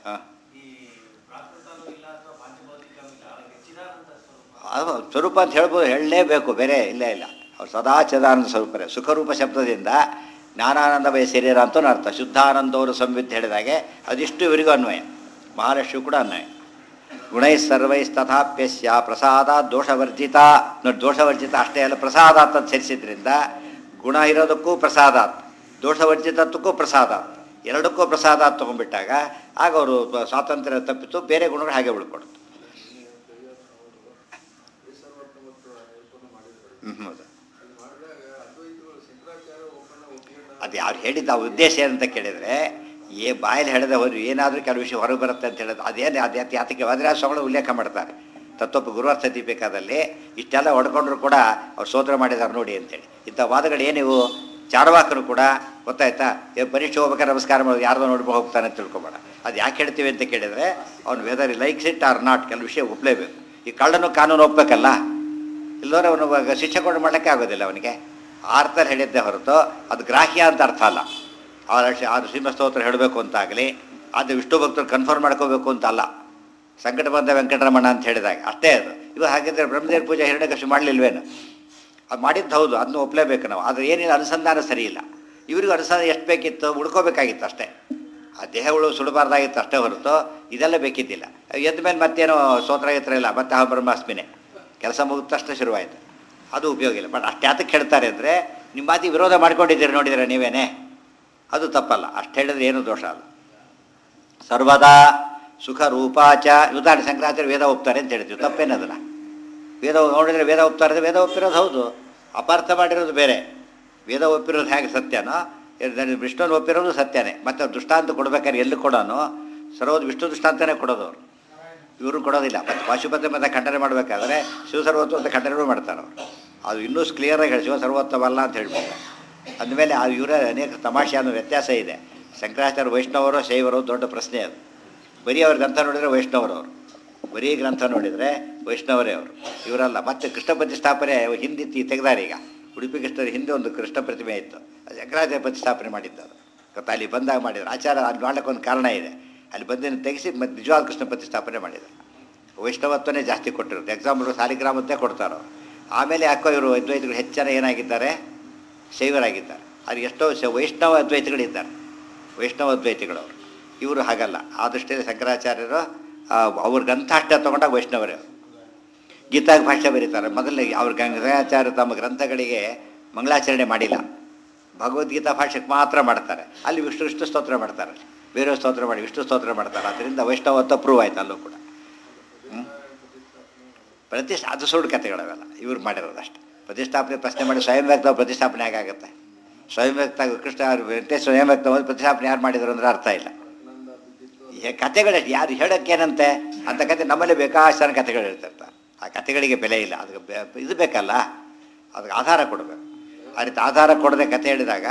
ಹಾಂ ಈ ಪ್ರಾಕೃತನೂ ಇಲ್ಲ ಅಥವಾ ಪಾಂಚಭೌತಿಕನೂ ಇಲ್ಲ ಅದಕ್ಕೆ ಚಿದಾನಂದ ಸ್ವರೂಪ ಅದು ಸ್ವರೂಪ ಅಂತ ಹೇಳ್ಬೋದು ಹೇಳಲೇಬೇಕು ಬೇರೆ ಇಲ್ಲ ಇಲ್ಲ ಅವ್ರು ಸದಾ ಚಿದಾನಂದ ಸ್ವರೂಪರೇ ಸುಖರೂಪ ಶಬ್ದದಿಂದ ಜ್ಞಾನಾನಂದಮಯ ಶರೀರ ಅಂತೂ ಅರ್ಥ ಶುದ್ಧಾನಂದವರು ಸಂವಿತ್ ಹೇಳಿದಾಗೆ ಅದಿಷ್ಟು ಇವರಿಗೂ ಅನ್ವಯ ಮಹಾಲಕ್ಷ್ಮಿ ಕೂಡ ಅನ್ವಯ ಗುಣೈ ಸರ್ವೈಸ್ತಥಾಪ್ಯಸ್ಯ ಪ್ರಸಾದ ದೋಷವರ್ಜಿತ ನೋಡಿ ದೋಷವರ್ಜಿತ ಅಷ್ಟೇ ಅಲ್ಲ ಪ್ರಸಾದ ಅಂತ ಸೇರಿಸಿದ್ರಿಂದ ಗುಣ ಇರೋದಕ್ಕೂ ಪ್ರಸಾದ ದೋಷವರ್ಜಿತತ್ವಕ್ಕೂ ಪ್ರಸಾದ ಎರಡಕ್ಕೂ ಪ್ರಸಾದ ತೊಗೊಂಡ್ಬಿಟ್ಟಾಗ ಆಗ ಅವರು ಸ್ವಾತಂತ್ರ್ಯ ತಪ್ಪಿತು ಬೇರೆ ಗುಣಗಳು ಹಾಗೆ ಉಳ್ಕೊಡುತ್ತೆ ಹ್ಮ್, ಹೌದು ಅದು ಯಾರು ಹೇಳಿದ್ದ ಆ ಉದ್ದೇಶ ಏನಂತ ಕೇಳಿದರೆ ಏ ಬಾಯಲ್ಲಿ ಹೇಳಿದ ಹೋದ್ರು ಏನಾದರೂ ಕೆಲವು ವಿಷಯ ಹೊರಗೆ ಬರುತ್ತೆ ಅಂತ ಹೇಳಿದ್ರೆ ಅದೇನು ಅದೇ ಯಾತಕ್ಕೆ ವಜ್ರಾಸಗಳು ಉಲ್ಲೇಖ ಮಾಡ್ತಾರೆ ತತ್ವಪ್ಪ ಗುರುವಾರ್ಥ ದೀಪಿಕಾದಲ್ಲಿ ಇಷ್ಟೆಲ್ಲ ಹೊಡ್ಕೊಂಡ್ರು ಕೂಡ ಅವ್ರು ಸೋದರ ಮಾಡಿದ್ದಾರೆ ನೋಡಿ ಅಂತೇಳಿ ಇಂಥ ವಾದಗಳು ಏನಿವು ಚಾರವಾಕರು ಕೂಡ ಗೊತ್ತಾಯ್ತಾ ಏ ಪರೀಕ್ಷೆ ಹೋಗ್ಬೇಕಾದ್ರೆ ನಮಸ್ಕಾರ ಮಾಡೋದು ಯಾರ್ದೋ ನೋಡ್ಕೊಂಡು ಹೋಗ್ತಾನೆ ಅಂತ ತಿಳ್ಕೊಬೇಡ ಅದು ಯಾಕೆ ಹೇಳ್ತೀವಿ ಅಂತ ಕೇಳಿದರೆ ಅವ್ನು whether likes it or not ಕೆಲವು ವಿಷಯ ಒಪ್ಪಲೇಬೇಕು ಈ ಕಳ್ಳನು ಕಾನೂನು ಒಪ್ಪಬೇಕಲ್ಲ ಇಲ್ಲದವ್ರೆ ಅವನು ಇವಾಗ ಶಿಕ್ಷೆ ಕೊಟ್ಟು ಮಾಡಲಿಕ್ಕೆ ಆಗೋದಿಲ್ಲ ಅವನಿಗೆ ಆ ಅರ್ಥದಲ್ಲಿ ಹೇಳಿದ್ದೆ ಹೊರತು ಅದು ಗ್ರಾಹ್ಯ ಅಂತ ಅರ್ಥ ಅಲ್ಲ ಆ ರಕ್ಷ- ಆ ಶ್ರೀಮಸ್ತೋತ್ರ ಹೇಳಬೇಕು ಅಂತಾಗಲಿ ಅದು ವಿಷ್ಣು ಭಕ್ತರು ಕನ್ಫರ್ಮ್ ಮಾಡ್ಕೋಬೇಕು ಅಂತ ಅಲ್ಲ ಸಂಕಟ ಬಂದ ವೆಂಕಟರಮಣ ಅಂತ ಹೇಳಿದಾಗ ಅಷ್ಟೇ ಅದು ಇವಾಗ ಹಾಗಿದ್ರೆ ಬ್ರಹ್ಮದೇವ್ರ ಪೂಜೆ ಹಿರಣ್ಯಕಶಿ ಮಾಡಲಿಲ್ವೇನು ಅದು ಮಾಡಿದ್ದು ಹೌದು ಅದನ್ನ ಒಪ್ಪಲೇಬೇಕು ನಾವು ಆದರೆ ಏನಿಲ್ಲ ಅನುಸಂಧಾನ ಸರಿ ಇಲ್ಲ ಇವರಿಗೂ ಅನುಸಂಧಾನ ಎಷ್ಟು ಬೇಕಿತ್ತು ಉಳ್ಕೋಬೇಕಾಗಿತ್ತು ಅಷ್ಟೇ ಆ ದೇಹಗಳು ಸುಡಬಾರ್ದಾಗಿತ್ತು ಅಷ್ಟೇ ಹೊರತು ಇದೆಲ್ಲ ಬೇಕಿದ್ದಿಲ್ಲ ಎದ್ದ ಮೇಲೆ ಮತ್ತೇನೋ ಸ್ತೋತ್ರ ಗೀತ್ರ ಇಲ್ಲ ಮತ್ತೆ ಆ ಬ್ರಹ್ಮಾಸ್ಮಿನೇ ಕೆಲಸ ಮುಗಿದ ತಕ್ಷಣ ಶುರುವಾಯಿತು ಅದು ಉಪಯೋಗ ಇಲ್ಲ ಬಟ್ ಅಷ್ಟು ಯಾತಕ್ಕೆ ಹೇಳ್ತಾರೆ ಅಂದರೆ ನಿಮ್ಮ ಮಾತಿ ವಿರೋಧ ಮಾಡ್ಕೊಂಡಿದ್ದೀರಿ ನೋಡಿದರೆ ನೀವೇನೇ ಅದು ತಪ್ಪಲ್ಲ ಅಷ್ಟು ಹೇಳಿದ್ರೆ ಏನು ದೋಷ ಅಲ್ಲ ಸರ್ವದಾ ಸುಖ ರೂಪಾಚ ಉದಾಹರಣೆ ಶಂಕರಾಚಾರ್ಯ ವೇದ ಒಪ್ತಾರೆ ಅಂತ ಹೇಳ್ತೀವಿ ತಪ್ಪೇನದಲ್ಲ ವೇದ ನೋಡಿದರೆ ವೇದ ಒಪ್ತಾರೆ ಅಂದ್ರೆ ವೇದ ಒಪ್ಪಿರೋದು ಹೌದು ಅಪಾರ್ಥ ಮಾಡಿರೋದು ಬೇರೆ ವೇದ ಒಪ್ಪಿರೋದು ಹೇಗೆ ಸತ್ಯನೋ ಇದ್- ವಿಷ್ಣುನ ಒಪ್ಪಿರೋದು ಸತ್ಯನೇ ಮತ್ತು ದೃಷ್ಟಾಂತ ಕೊಡ್ಬೇಕಾದ್ರೆ ಎಲ್ಲಿ ಕೊಡೋನು ಸರ್ವೋದು ವಿಷ್ಣು ದೃಷ್ಟಾಂತನೇ ಕೊಡೋದು ಅವರು ಇವರು ಕೊಡೋದಿಲ್ಲ ಮತ್ತು ಪಾಶುಪತಿ ಮತ್ತೆ ಖಂಡನೆ ಮಾಡಬೇಕಾದ್ರೆ ಶಿವಸರ್ವತ್ವ ಅಂತ ಖಂಡನೆ ಮಾಡ್ತಾರೆ ಅವರು ಅದು ಇನ್ನೂ ಕ್ಲಿಯರಾಗಿ ಹೇಳಿ ಶಿವಸರ್ವತ್ವವಲ್ಲ ಅಂತ ಹೇಳ್ಬೋದು ಅಂದಮೇಲೆ ಆ ಇವರ ಅನೇಕ ತಮಾಷೆ ಅನ್ನೋ ವ್ಯತ್ಯಾಸ ಇದೆ ಶಂಕರಾಚಾರ್ಯ ವೈಷ್ಣವರು ಶೈವರು ದೊಡ್ಡ ಪ್ರಶ್ನೆ ಅದು ಬರೀ ಅವ್ರ ಗ್ರಂಥ ನೋಡಿದರೆ ವೈಷ್ಣವರು ಅವರು ಬರೀ ಗ್ರಂಥ ನೋಡಿದರೆ ವೈಷ್ಣವರೇ ಅವರು ಇವರಲ್ಲ ಮತ್ತೆ ಕೃಷ್ಣ ಪ್ರತಿಷ್ಠಾಪನೆ ಹಿಂದಿ ತೆಗೆದಾರೆ ಈಗ ಉಡುಪಿ ಕೃಷ್ಣರ ಹಿಂದೆ ಒಂದು ಕೃಷ್ಣ ಪ್ರತಿಮೆ ಇತ್ತು ಅದು ಶಂಕರಾಚಾರ್ಯ ಪ್ರತಿಷ್ಠಾಪನೆ ಮಾಡಿದ್ದದು ಗೊತ್ತಾ ಅಲ್ಲಿ ಬಂದಾಗ ಮಾಡಿದ್ರು ಆಚಾರ ಅಲ್ಲಿ ಮಾಡ್ಲಿಕ್ಕೆ ಒಂದು ಕಾರಣ ಇದೆ ಅಲ್ಲಿ ಬಂದಿನ ತೆಗೆಸಿ ಮತ್ತೆ ನಿಜವಾದ ಕೃಷ್ಣ ಪ್ರತಿಷ್ಠಾಪನೆ ಮಾಡಿದರು ವೈಷ್ಣವತ್ವನೇ ಜಾಸ್ತಿ ಕೊಟ್ಟಿರೋದು ಎಕ್ಸಾಂಪಲ್ ಸಾಲಿಗ್ರಾಮದ್ದೇ ಕೊಡ್ತಾರೆ ಅವ್ರು. ಆಮೇಲೆ ಯಾಕೋ ಇವರು ಅದ್ವೈತಗಳು ಹೆಚ್ಚನ ಏನಾಗಿದ್ದಾರೆ ಶೈವರಾಗಿದ್ದಾರೆ ಅದು ಎಷ್ಟೋ ಶ ವೈಷ್ಣವ ಅದ್ವೈತಗಳಿದ್ದಾರೆ ವೈಷ್ಣವ ಅದ್ವೈತಿಗಳು ಅವರು ಇವರು ಹಾಗಲ್ಲ ಆ ದೃಷ್ಟಿಯಲ್ಲಿ ಶಂಕರಾಚಾರ್ಯರು ಆ, ಅವ್ರ ಗ್ರಂಥ ಅಷ್ಟೇ ತೊಗೊಂಡಾಗ ವೈಷ್ಣವರೇ ಅವರು ಗೀತಾಗ ಭಾಷೆ ಬರೀತಾರೆ ಮೊದಲಿಗೆ ಅವ್ರ ಗಂಗಾಚಾರ್ಯ ತಮ್ಮ ಗ್ರಂಥಗಳಿಗೆ ಮಂಗಳಾಚರಣೆ ಮಾಡಿಲ್ಲ ಭಗವದ್ಗೀತಾ ಭಾಷೆಗೆ ಮಾತ್ರ ಮಾಡ್ತಾರೆ ಅಲ್ಲಿ ವಿಷ್ಣು ವಿಷ್ಣು ಸ್ತೋತ್ರ ಮಾಡ್ತಾರೆ ಬೇರೆ ಸ್ತೋತ್ರ ಮಾಡಿ ವಿಷ್ಣು ಸ್ತೋತ್ರ ಮಾಡ್ತಾರೆ ಅದರಿಂದ ವೈಷ್ಣವತ್ವ ಪ್ರೂವ್ ಆಯ್ತು ಅಲ್ಲೂ ಕೂಡ ಹ್ಮ್? ಪ್ರತಿಷ್ಠೆ ಅದು ಸುಳ್ಳು ಕಥೆಗಳವೆಲ್ಲ ಇವ್ರು ಮಾಡಿರೋದು ಅಷ್ಟೇ ಪ್ರತಿಷ್ಠಾಪನೆ ಪ್ರಶ್ನೆ ಮಾಡಿ ಸ್ವಯಂ ವ್ಯಕ್ತ ಪ್ರತಿಷ್ಠಾಪನೆ ಹೇಗಾಗುತ್ತೆ ಸ್ವಯಂ ವ್ಯಕ್ತ ಕೃಷ್ಣ ವೆಂಕಟೇಶ್ವರ ಸ್ವಯಂ ವ್ಯಕ್ತ ಒಂದು ಪ್ರತಿಷ್ಠಾಪನೆ ಯಾರು ಮಾಡಿದ್ರು ಅಂದ್ರೆ ಅರ್ಥ ಇಲ್ಲ ಈ ಕಥೆಗಳು ಯಾರು ಹೇಳೋಕ್ಕೇನಂತೆ ಅಂತ ಕತೆ ನಮ್ಮಲ್ಲಿ ಬೇಕಾಷ್ಟು ಕಥೆಗಳು ಹೇಳ್ತಿರ್ತಾರೆ ಆ ಕಥೆಗಳಿಗೆ ಬೆಲೆ ಇಲ್ಲ ಅದಕ್ಕೆ ಬೆ- ಇದು ಬೇಕಲ್ಲ ಅದಕ್ಕೆ ಆಧಾರ ಕೊಡಬೇಕು ಆ ರೀತಿ ಆಧಾರ ಕೊಡದೆ ಕತೆ ಹೇಳಿದಾಗ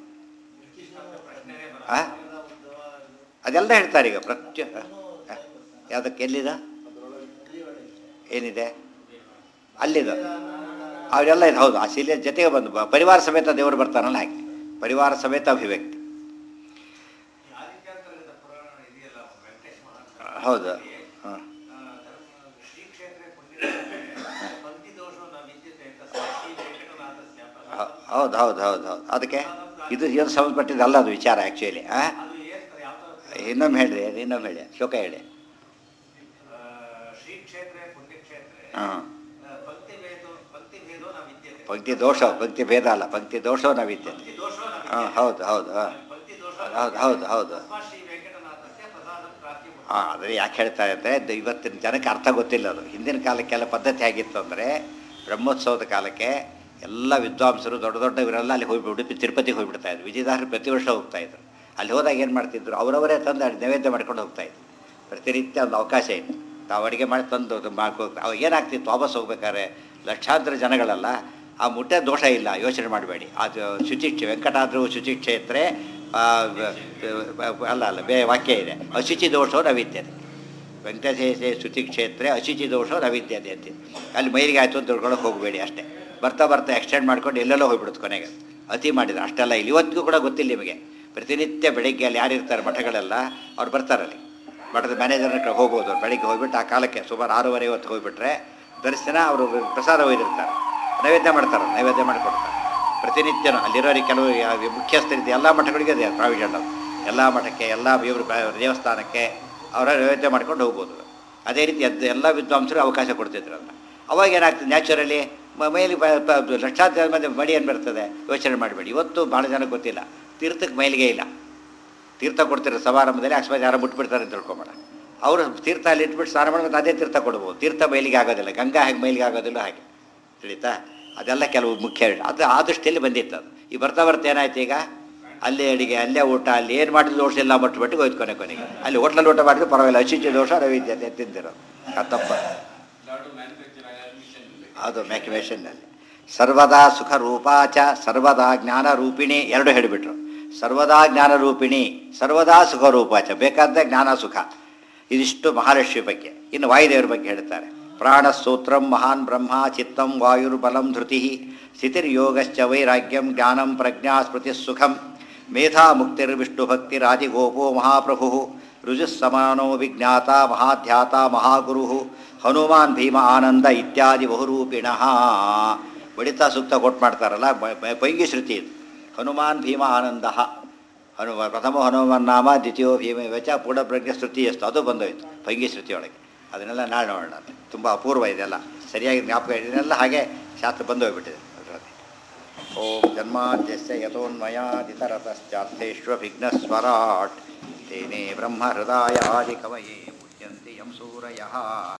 ಆ? ಅದೆಲ್ಲ ಹೇಳ್ತಾರೆ ಈಗ ಪ್ರತ್ಯ ಯಾವುದಕ್ಕೆ ಎಲ್ಲಿದ ಏನಿದೆ ಅಲ್ಲಿದು ಅವರೆಲ್ಲ ಇದು ಹೌದು ಆ ಶಿಲೆಯ ಜೊತೆಗೆ ಬಂದು ಬ- ಪರಿವಾರ ಸಮೇತ ದೇವರು ಬರ್ತಾನಲ್ಲ ಹಾಗೆ ಪರಿವಾರ ಸಮೇತ ಅಭಿವ್ಯಕ್ತಿ ಈ ಆದಿತ್ಯಾಂತರ್ಗತ ಪುರಾಣ ಇದೆಯಲ್ಲ ವೆಂಕಟೇಶ ಮಹಾತ್ಮ ಹೌದು ಹಾಂ ಶ್ರೀ ಕ್ಷೇತ್ರ ಪುಣ್ಯ ಪಂಕ್ತಿ ದೋಷವನ್ನು ವಿದ್ಯುತ್ ಅಂತ ಶ್ರೀ ವೆಂಕಟನಾಥಸ್ಯ ಪ್ರಸಾದ. ಹೌದು ಹೌದು ಹೌದು ಹೌದು ಅದಕ್ಕೆ ಇದು ಏನು ಸಂಬಂಧಪಟ್ಟಿದ್ದು ಅಲ್ಲ ಅದು ವಿಚಾರ ಆ್ಯಕ್ಚುಲಿ ಹಾಂ ಅದು ಏನ್ ಯಾವ ಥರ ಇನ್ನೊಮ್ಮೆ ಹೇಳ್ರಿ ಇನ್ನೊಮ್ಮೆ ಹೇಳಿ ಶ್ಲೋಕ ಹೇಳಿ ಆ, ಶ್ರೀ ಕ್ಷೇತ್ರ ಪುಣ್ಯಕ್ಷೇತ್ರ ಹಾಂ ಭಕ್ತಿ ಭೇದೋ ಭಕ್ತಿ ಭೇದೋ ನ ವಿದ್ಯತೆ ಪಂಕ್ತಿ ದೋಷ ಪಂಕ್ತಿ ಭೇದ ಅಲ್ಲ ಪಂಕ್ತಿ ದೋಷವೂ ನಾವು ವಿದ್ಯತೆ ಭಕ್ತಿ ದೋಷೋ ನ ಹಾಂ ವಿದ್ಯತೆ ಹೌದು ಹೌದು ಹಾಂ ಭಕ್ತಿ ದೋಷ ಹೌದು ಹೌದು ಹೌದು ತಸ್ಮಾತ್ ಶ್ರೀ ವೆಂಕಟನಾಥಸ್ಯ ಪ್ರಸಾದ ಪ್ರಾಪ್ತಿ ಹಾಂ ಆದರೆ ಯಾಕೆ ಹೇಳ್ತಾರೆ ಅಂದರೆ ಇವತ್ತಿನ ಜನಕ್ಕೆ ಅರ್ಥ ಗೊತ್ತಿಲ್ಲ ಅದು ಹಿಂದಿನ ಕಾಲಕ್ಕೆಲ್ಲ ಪದ್ಧತಿ ಆಗಿತ್ತು ಅಂದರೆ ಬ್ರಹ್ಮೋತ್ಸವದ ಕಾಲಕ್ಕೆ ಎಲ್ಲ ವಿದ್ವಾಂಸರು ದೊಡ್ಡ ದೊಡ್ಡ ಇವರೆಲ್ಲ ಅಲ್ಲಿ ಹೋಗಿ ಉಡುಪಿ ತಿರುಪತಿಗೆ ಹೋಗಿಬಿಡ್ತಾ ಇದ್ರು ವಿಜಯದಾಸರು ಪ್ರತಿ ವರ್ಷ ಹೋಗ್ತಾ ಇದ್ರು ಅಲ್ಲಿ ಹೋದಾಗ ಏನು ಮಾಡ್ತಿದ್ರು ಅವರವರೇ ತಂದು ಅಲ್ಲಿ ನೈವೇದ್ಯ ಮಾಡ್ಕೊಂಡು ಹೋಗ್ತಾ ಇದ್ರು ಪ್ರತಿನಿತ್ಯ ಒಂದು ಅವಕಾಶ ಇತ್ತು ತಾವು ಅಡುಗೆ ಮಾಡಿ ತಂದು ಅದು ಮಾಡ್ಕೊ ಅವಾಗ ಏನಾಗ್ತಿತ್ತು ವಾಪಸ್ ಹೋಗ್ಬೇಕಾದ್ರೆ ಲಕ್ಷಾಂತರ ಜನಗಳಲ್ಲ ಆ ಮುಟ್ಟೆ ದೋಷ ಇಲ್ಲ ಯೋಚನೆ ಮಾಡಬೇಡಿ ಅದು ಶುಚಿಕ್ಷೆ ವೆಂಕಟಾದ್ರೂ ಶುಚಿಕ್ಷೇತ್ರೆ ಆ, ವ- ವ- ಅಲ್ಲ ಅಲ್ಲ ಬೇ ವಾಕ್ಯ ಇದೆ ಅಶುಚಿ ದೋಷೋ ನವಿದ್ಯತೆ ವೆಂಕಟೇಶ ಶುಚಿ ಕ್ಷೇತ್ರ ಅಶುಚಿ ದೋಷೋ ನವಿದ್ಯತೆ ಅಂತ ಅಲ್ಲಿ ಮೈಲಿಗೆ ಆಯಿತು ಅಂತ ತಿಳ್ಕೊಳಕ್ಕೆ ಹೋಗಬೇಡಿ ಅಷ್ಟೇ ಬರ್ತಾ ಬರ್ತಾ ಎಕ್ಸ್ಟೆಂಡ್ ಮಾಡ್ಕೊಂಡು ಎಲ್ಲೆಲ್ಲೋ ಹೋಗ್ಬಿಡುತ್ತೆ ಕೊನೆಗೆ ಅತಿ ಮಾಡಿದ್ರು ಅಷ್ಟೆಲ್ಲ ಇಲ್ಲಿ ಇವತ್ತಿಗೂ ಕೂಡ ಗೊತ್ತಿಲ್ಲ ನಿಮಗೆ ಪ್ರತಿನಿತ್ಯ ಬೆಳಿಗ್ಗೆ ಅಲ್ಲಿ ಯಾರು ಇರ್ತಾರೆ ಮಠಗಳೆಲ್ಲ ಅವ್ರು ಬರ್ತಾರಲ್ಲಿ ಮಠದ ಮ್ಯಾನೇಜರ್ನ ಕಡೆ ಹೋಗ್ಬೋದು ಅವ್ರು ಬೆಳಿಗ್ಗೆ ಹೋಗ್ಬಿಟ್ಟು ಆ ಕಾಲಕ್ಕೆ ಸುಮಾರು ಆರೂವರೆ ಹೊತ್ತು ಹೋಗ್ಬಿಟ್ರೆ ದರ್ಶನ ಅವರು ಪ್ರಸಾದ ಒಯ್ದಿರ್ತಾರೆ ನೈವೇದ್ಯ ಮಾಡ್ತಾರೆ ನೈವೇದ್ಯ ಮಾಡಿಕೊಡ್ತಾರೆ ಪ್ರತಿನಿತ್ಯನೂ ಅಲ್ಲಿರೋರಿಗೆ ಕೆಲವು ಯಾವ- ಮುಖ್ಯಸ್ಥರಿದ್ದು ಎಲ್ಲ ಮಠಗಳಿಗೆ ಅದೇ ಪ್ರಾವಿಷನ್ ಅದು ಎಲ್ಲ ಮಠಕ್ಕೆ ಎಲ್ಲ ಇವರು ದೇವಸ್ಥಾನಕ್ಕೆ ಅವರ ನೈವೇದ್ಯ ಮಾಡ್ಕೊಂಡು ಹೋಗ್ಬೋದು ಅದೇ ರೀತಿ ಅದ್ ಎಲ್ಲ ವಿದ್ವಾಂಸರು ಅವಕಾಶ ಕೊಡ್ತಿದ್ರು ಅದನ್ನ ಅವಾಗ ಏನಾಗ್ತದೆ ನ್ಯಾಚುರಲಿ ಮೈಲಿ ಬ- ಪ- ಲಕ್ಷಾಂತರ ಮಂದಿ ಮಡಿ ಏನು ಬರ್ತದೆ ಯೋಚನೆ ಮಾಡಬೇಡಿ ಇವತ್ತು ಭಾಳ ಜನಕ್ಕೆ ಗೊತ್ತಿಲ್ಲ ತೀರ್ಥಕ್ಕೆ ಮೈಲಿಗೆ ಇಲ್ಲ ತೀರ್ಥ ಕೊಡ್ತಿರೋ ಸಮಾರಂಭದಲ್ಲಿ ಅಕಸ್ಮಾತ್ ಯಾರೋ ಬಿಟ್ಬಿಡ್ತಾರೆ ಅಂತ ತಿಳ್ಕೊಂಬೇಡ ಅವರು ತೀರ್ಥ ಅಲ್ಲಿ ಇಟ್ಬಿಟ್ಟು ಸ್ನಾನ ಮಾಡಿ ಮತ್ತೆ ಅದೇ ತೀರ್ಥ ಕೊಡ್ಬೋದು ತೀರ್ಥ ಮೈಲಿಗೆ ಆಗೋದಿಲ್ಲ ಗಂಗಾ ಹೇಗೆ ಮೈಲಿಗೆ ಆಗೋದಿಲ್ಲ ಹಾಗೆ ತಿಳಿತಾ ಅದೆಲ್ಲ ಕೆಲವು ಮುಖ್ಯ ಅದು ಆ ದೃಷ್ಟಿಯಲ್ಲಿ ಬಂದಿತ್ತು ಅದು ಈ ಬರ್ತಾ ಬರ್ತಾ ಏನಾಯ್ತು ಈಗ ಅಲ್ಲೇ ಅಡಿಗೆ ಅಲ್ಲೇ ಊಟ ಅಲ್ಲಿ ಏನು ಮಾಡಿದ್ರು ದೋಷ ಎಲ್ಲ ಮಟ್ಟುಬಿಟ್ಟು ಹೋಯ್ತು ಕೊನೆ ಕೊನೆಗೆ ಅಲ್ಲಿ ಹೋಟ್ಲಲ್ಲಿ ಊಟ ಮಾಡಿದ್ರು ಪರವಾಗಿಲ್ಲ ಅಶುಚಿ ದೋಷ ರವಿದ್ಯತೆ ತಿಂದಿರೋದು ಆ ತಪ್ಪ ಅದು ಮ್ಯಾಕ್ಯುಮೇಷನ್ನಲ್ಲಿ ಸರ್ವದಾ ಸುಖ ರೂಪಾಚ ಸರ್ವದಾ ಜ್ಞಾನ ರೂಪಿಣಿ ಎರಡು ಹೇಳಿಬಿಟ್ರು ಸರ್ವದಾ ಜ್ಞಾನ ರೂಪಿಣಿ ಸರ್ವದಾ ಸುಖ ರೂಪಾಚ ಬೇಕಾದ ಜ್ಞಾನ ಸುಖ ಇದಿಷ್ಟು ಮಹಾಲಕ್ಷ್ಮಿ ಬಗ್ಗೆ ಇನ್ನು ವಾಯುದೇವರ ಬಗ್ಗೆ ಹೇಳ್ತಾರೆ ಪ್ರಾಣ ಸೂತ್ರಂ ಮಹಾನ್ ಬ್ರಹ್ಮ ಚಿತ್ತಂ ವಾಯುರ್ಬಲಂ ಧೃತಿ ಸ್ಥಿತಿರ್ಯೋಗಶ್ಚ ವೈರಾಗ್ಯಂ ಜ್ಞಾನಂ ಪ್ರಜ್ಞಾ ಸ್ಮೃತಿ ಸುಖಂ ಮೇಧಾ ಮುಕ್ತಿರ್ವಿಷ್ಣು ಭಕ್ತಿರಾದಿಗೋಪೋ ಮಹಾಪ್ರಭು ರುಜುಸ್ಸಮಾನೋ ವಿಜ್ಞಾತ ಮಹಾಧ್ಯಾತ ಮಹಾಗುರು ಹನುಮಾನ್ ಭೀಮ ಆನಂದ ಇತ್ಯಾದಿ ಬಹುರೂಪಿಣಃ ಬಡಿತ ಸೂಕ್ತ ಕೊಟ್ಟು ಮಾಡ್ತಾರಲ್ಲ ಬ- ಬ- ಪೈಂಗಿ ಶ್ರುತಿ ಇದು ಹನುಮಾನ್ ಭೀಮ ಆನಂದ ಹನು ಪ್ರಥಮ ಹನುಮಾನ್ ನಾಮ ದ್ವಿತೀಯೋ ಭೀಮ ವಚ ಪೂರ್ಣ ಪ್ರಜ್ಞೆ ಶ್ರುತಿ ಎಷ್ಟು ಅದು ಬಂದೋಯ್ತು ಪೈಂಗಿ ಶ್ರುತಿಯೊಳಗೆ ಅದನ್ನೆಲ್ಲ ನಾಳೆ ನೋಡೋಣ ತುಂಬ ಅಪೂರ್ವ ಇದೆಲ್ಲ ಸರಿಯಾಗಿ ಜ್ಞಾಪಕ ಇದನ್ನೆಲ್ಲ ಹಾಗೆ ಶಾಸ್ತ್ರ ಬಂದು ಹೋಗ್ಬಿಟ್ಟಿದೆ ಅದರಲ್ಲಿ ಓಂ ಜನ್ಮಾದ್ಯಸ್ಯ ಯಥೋನ್ಮಯಾದಿತರತಶ್ಚಾರ್ಥೇಷ್ವಭಿಘ್ನಸ್ವರಾಟ್ ತೇನೇ ಬ್ರಹ್ಮ ಹೃದಯಾದಿ ಕವಯೇ ಮುಚ್ಯಂತಿ ಯಂ ಸೂರಯಃ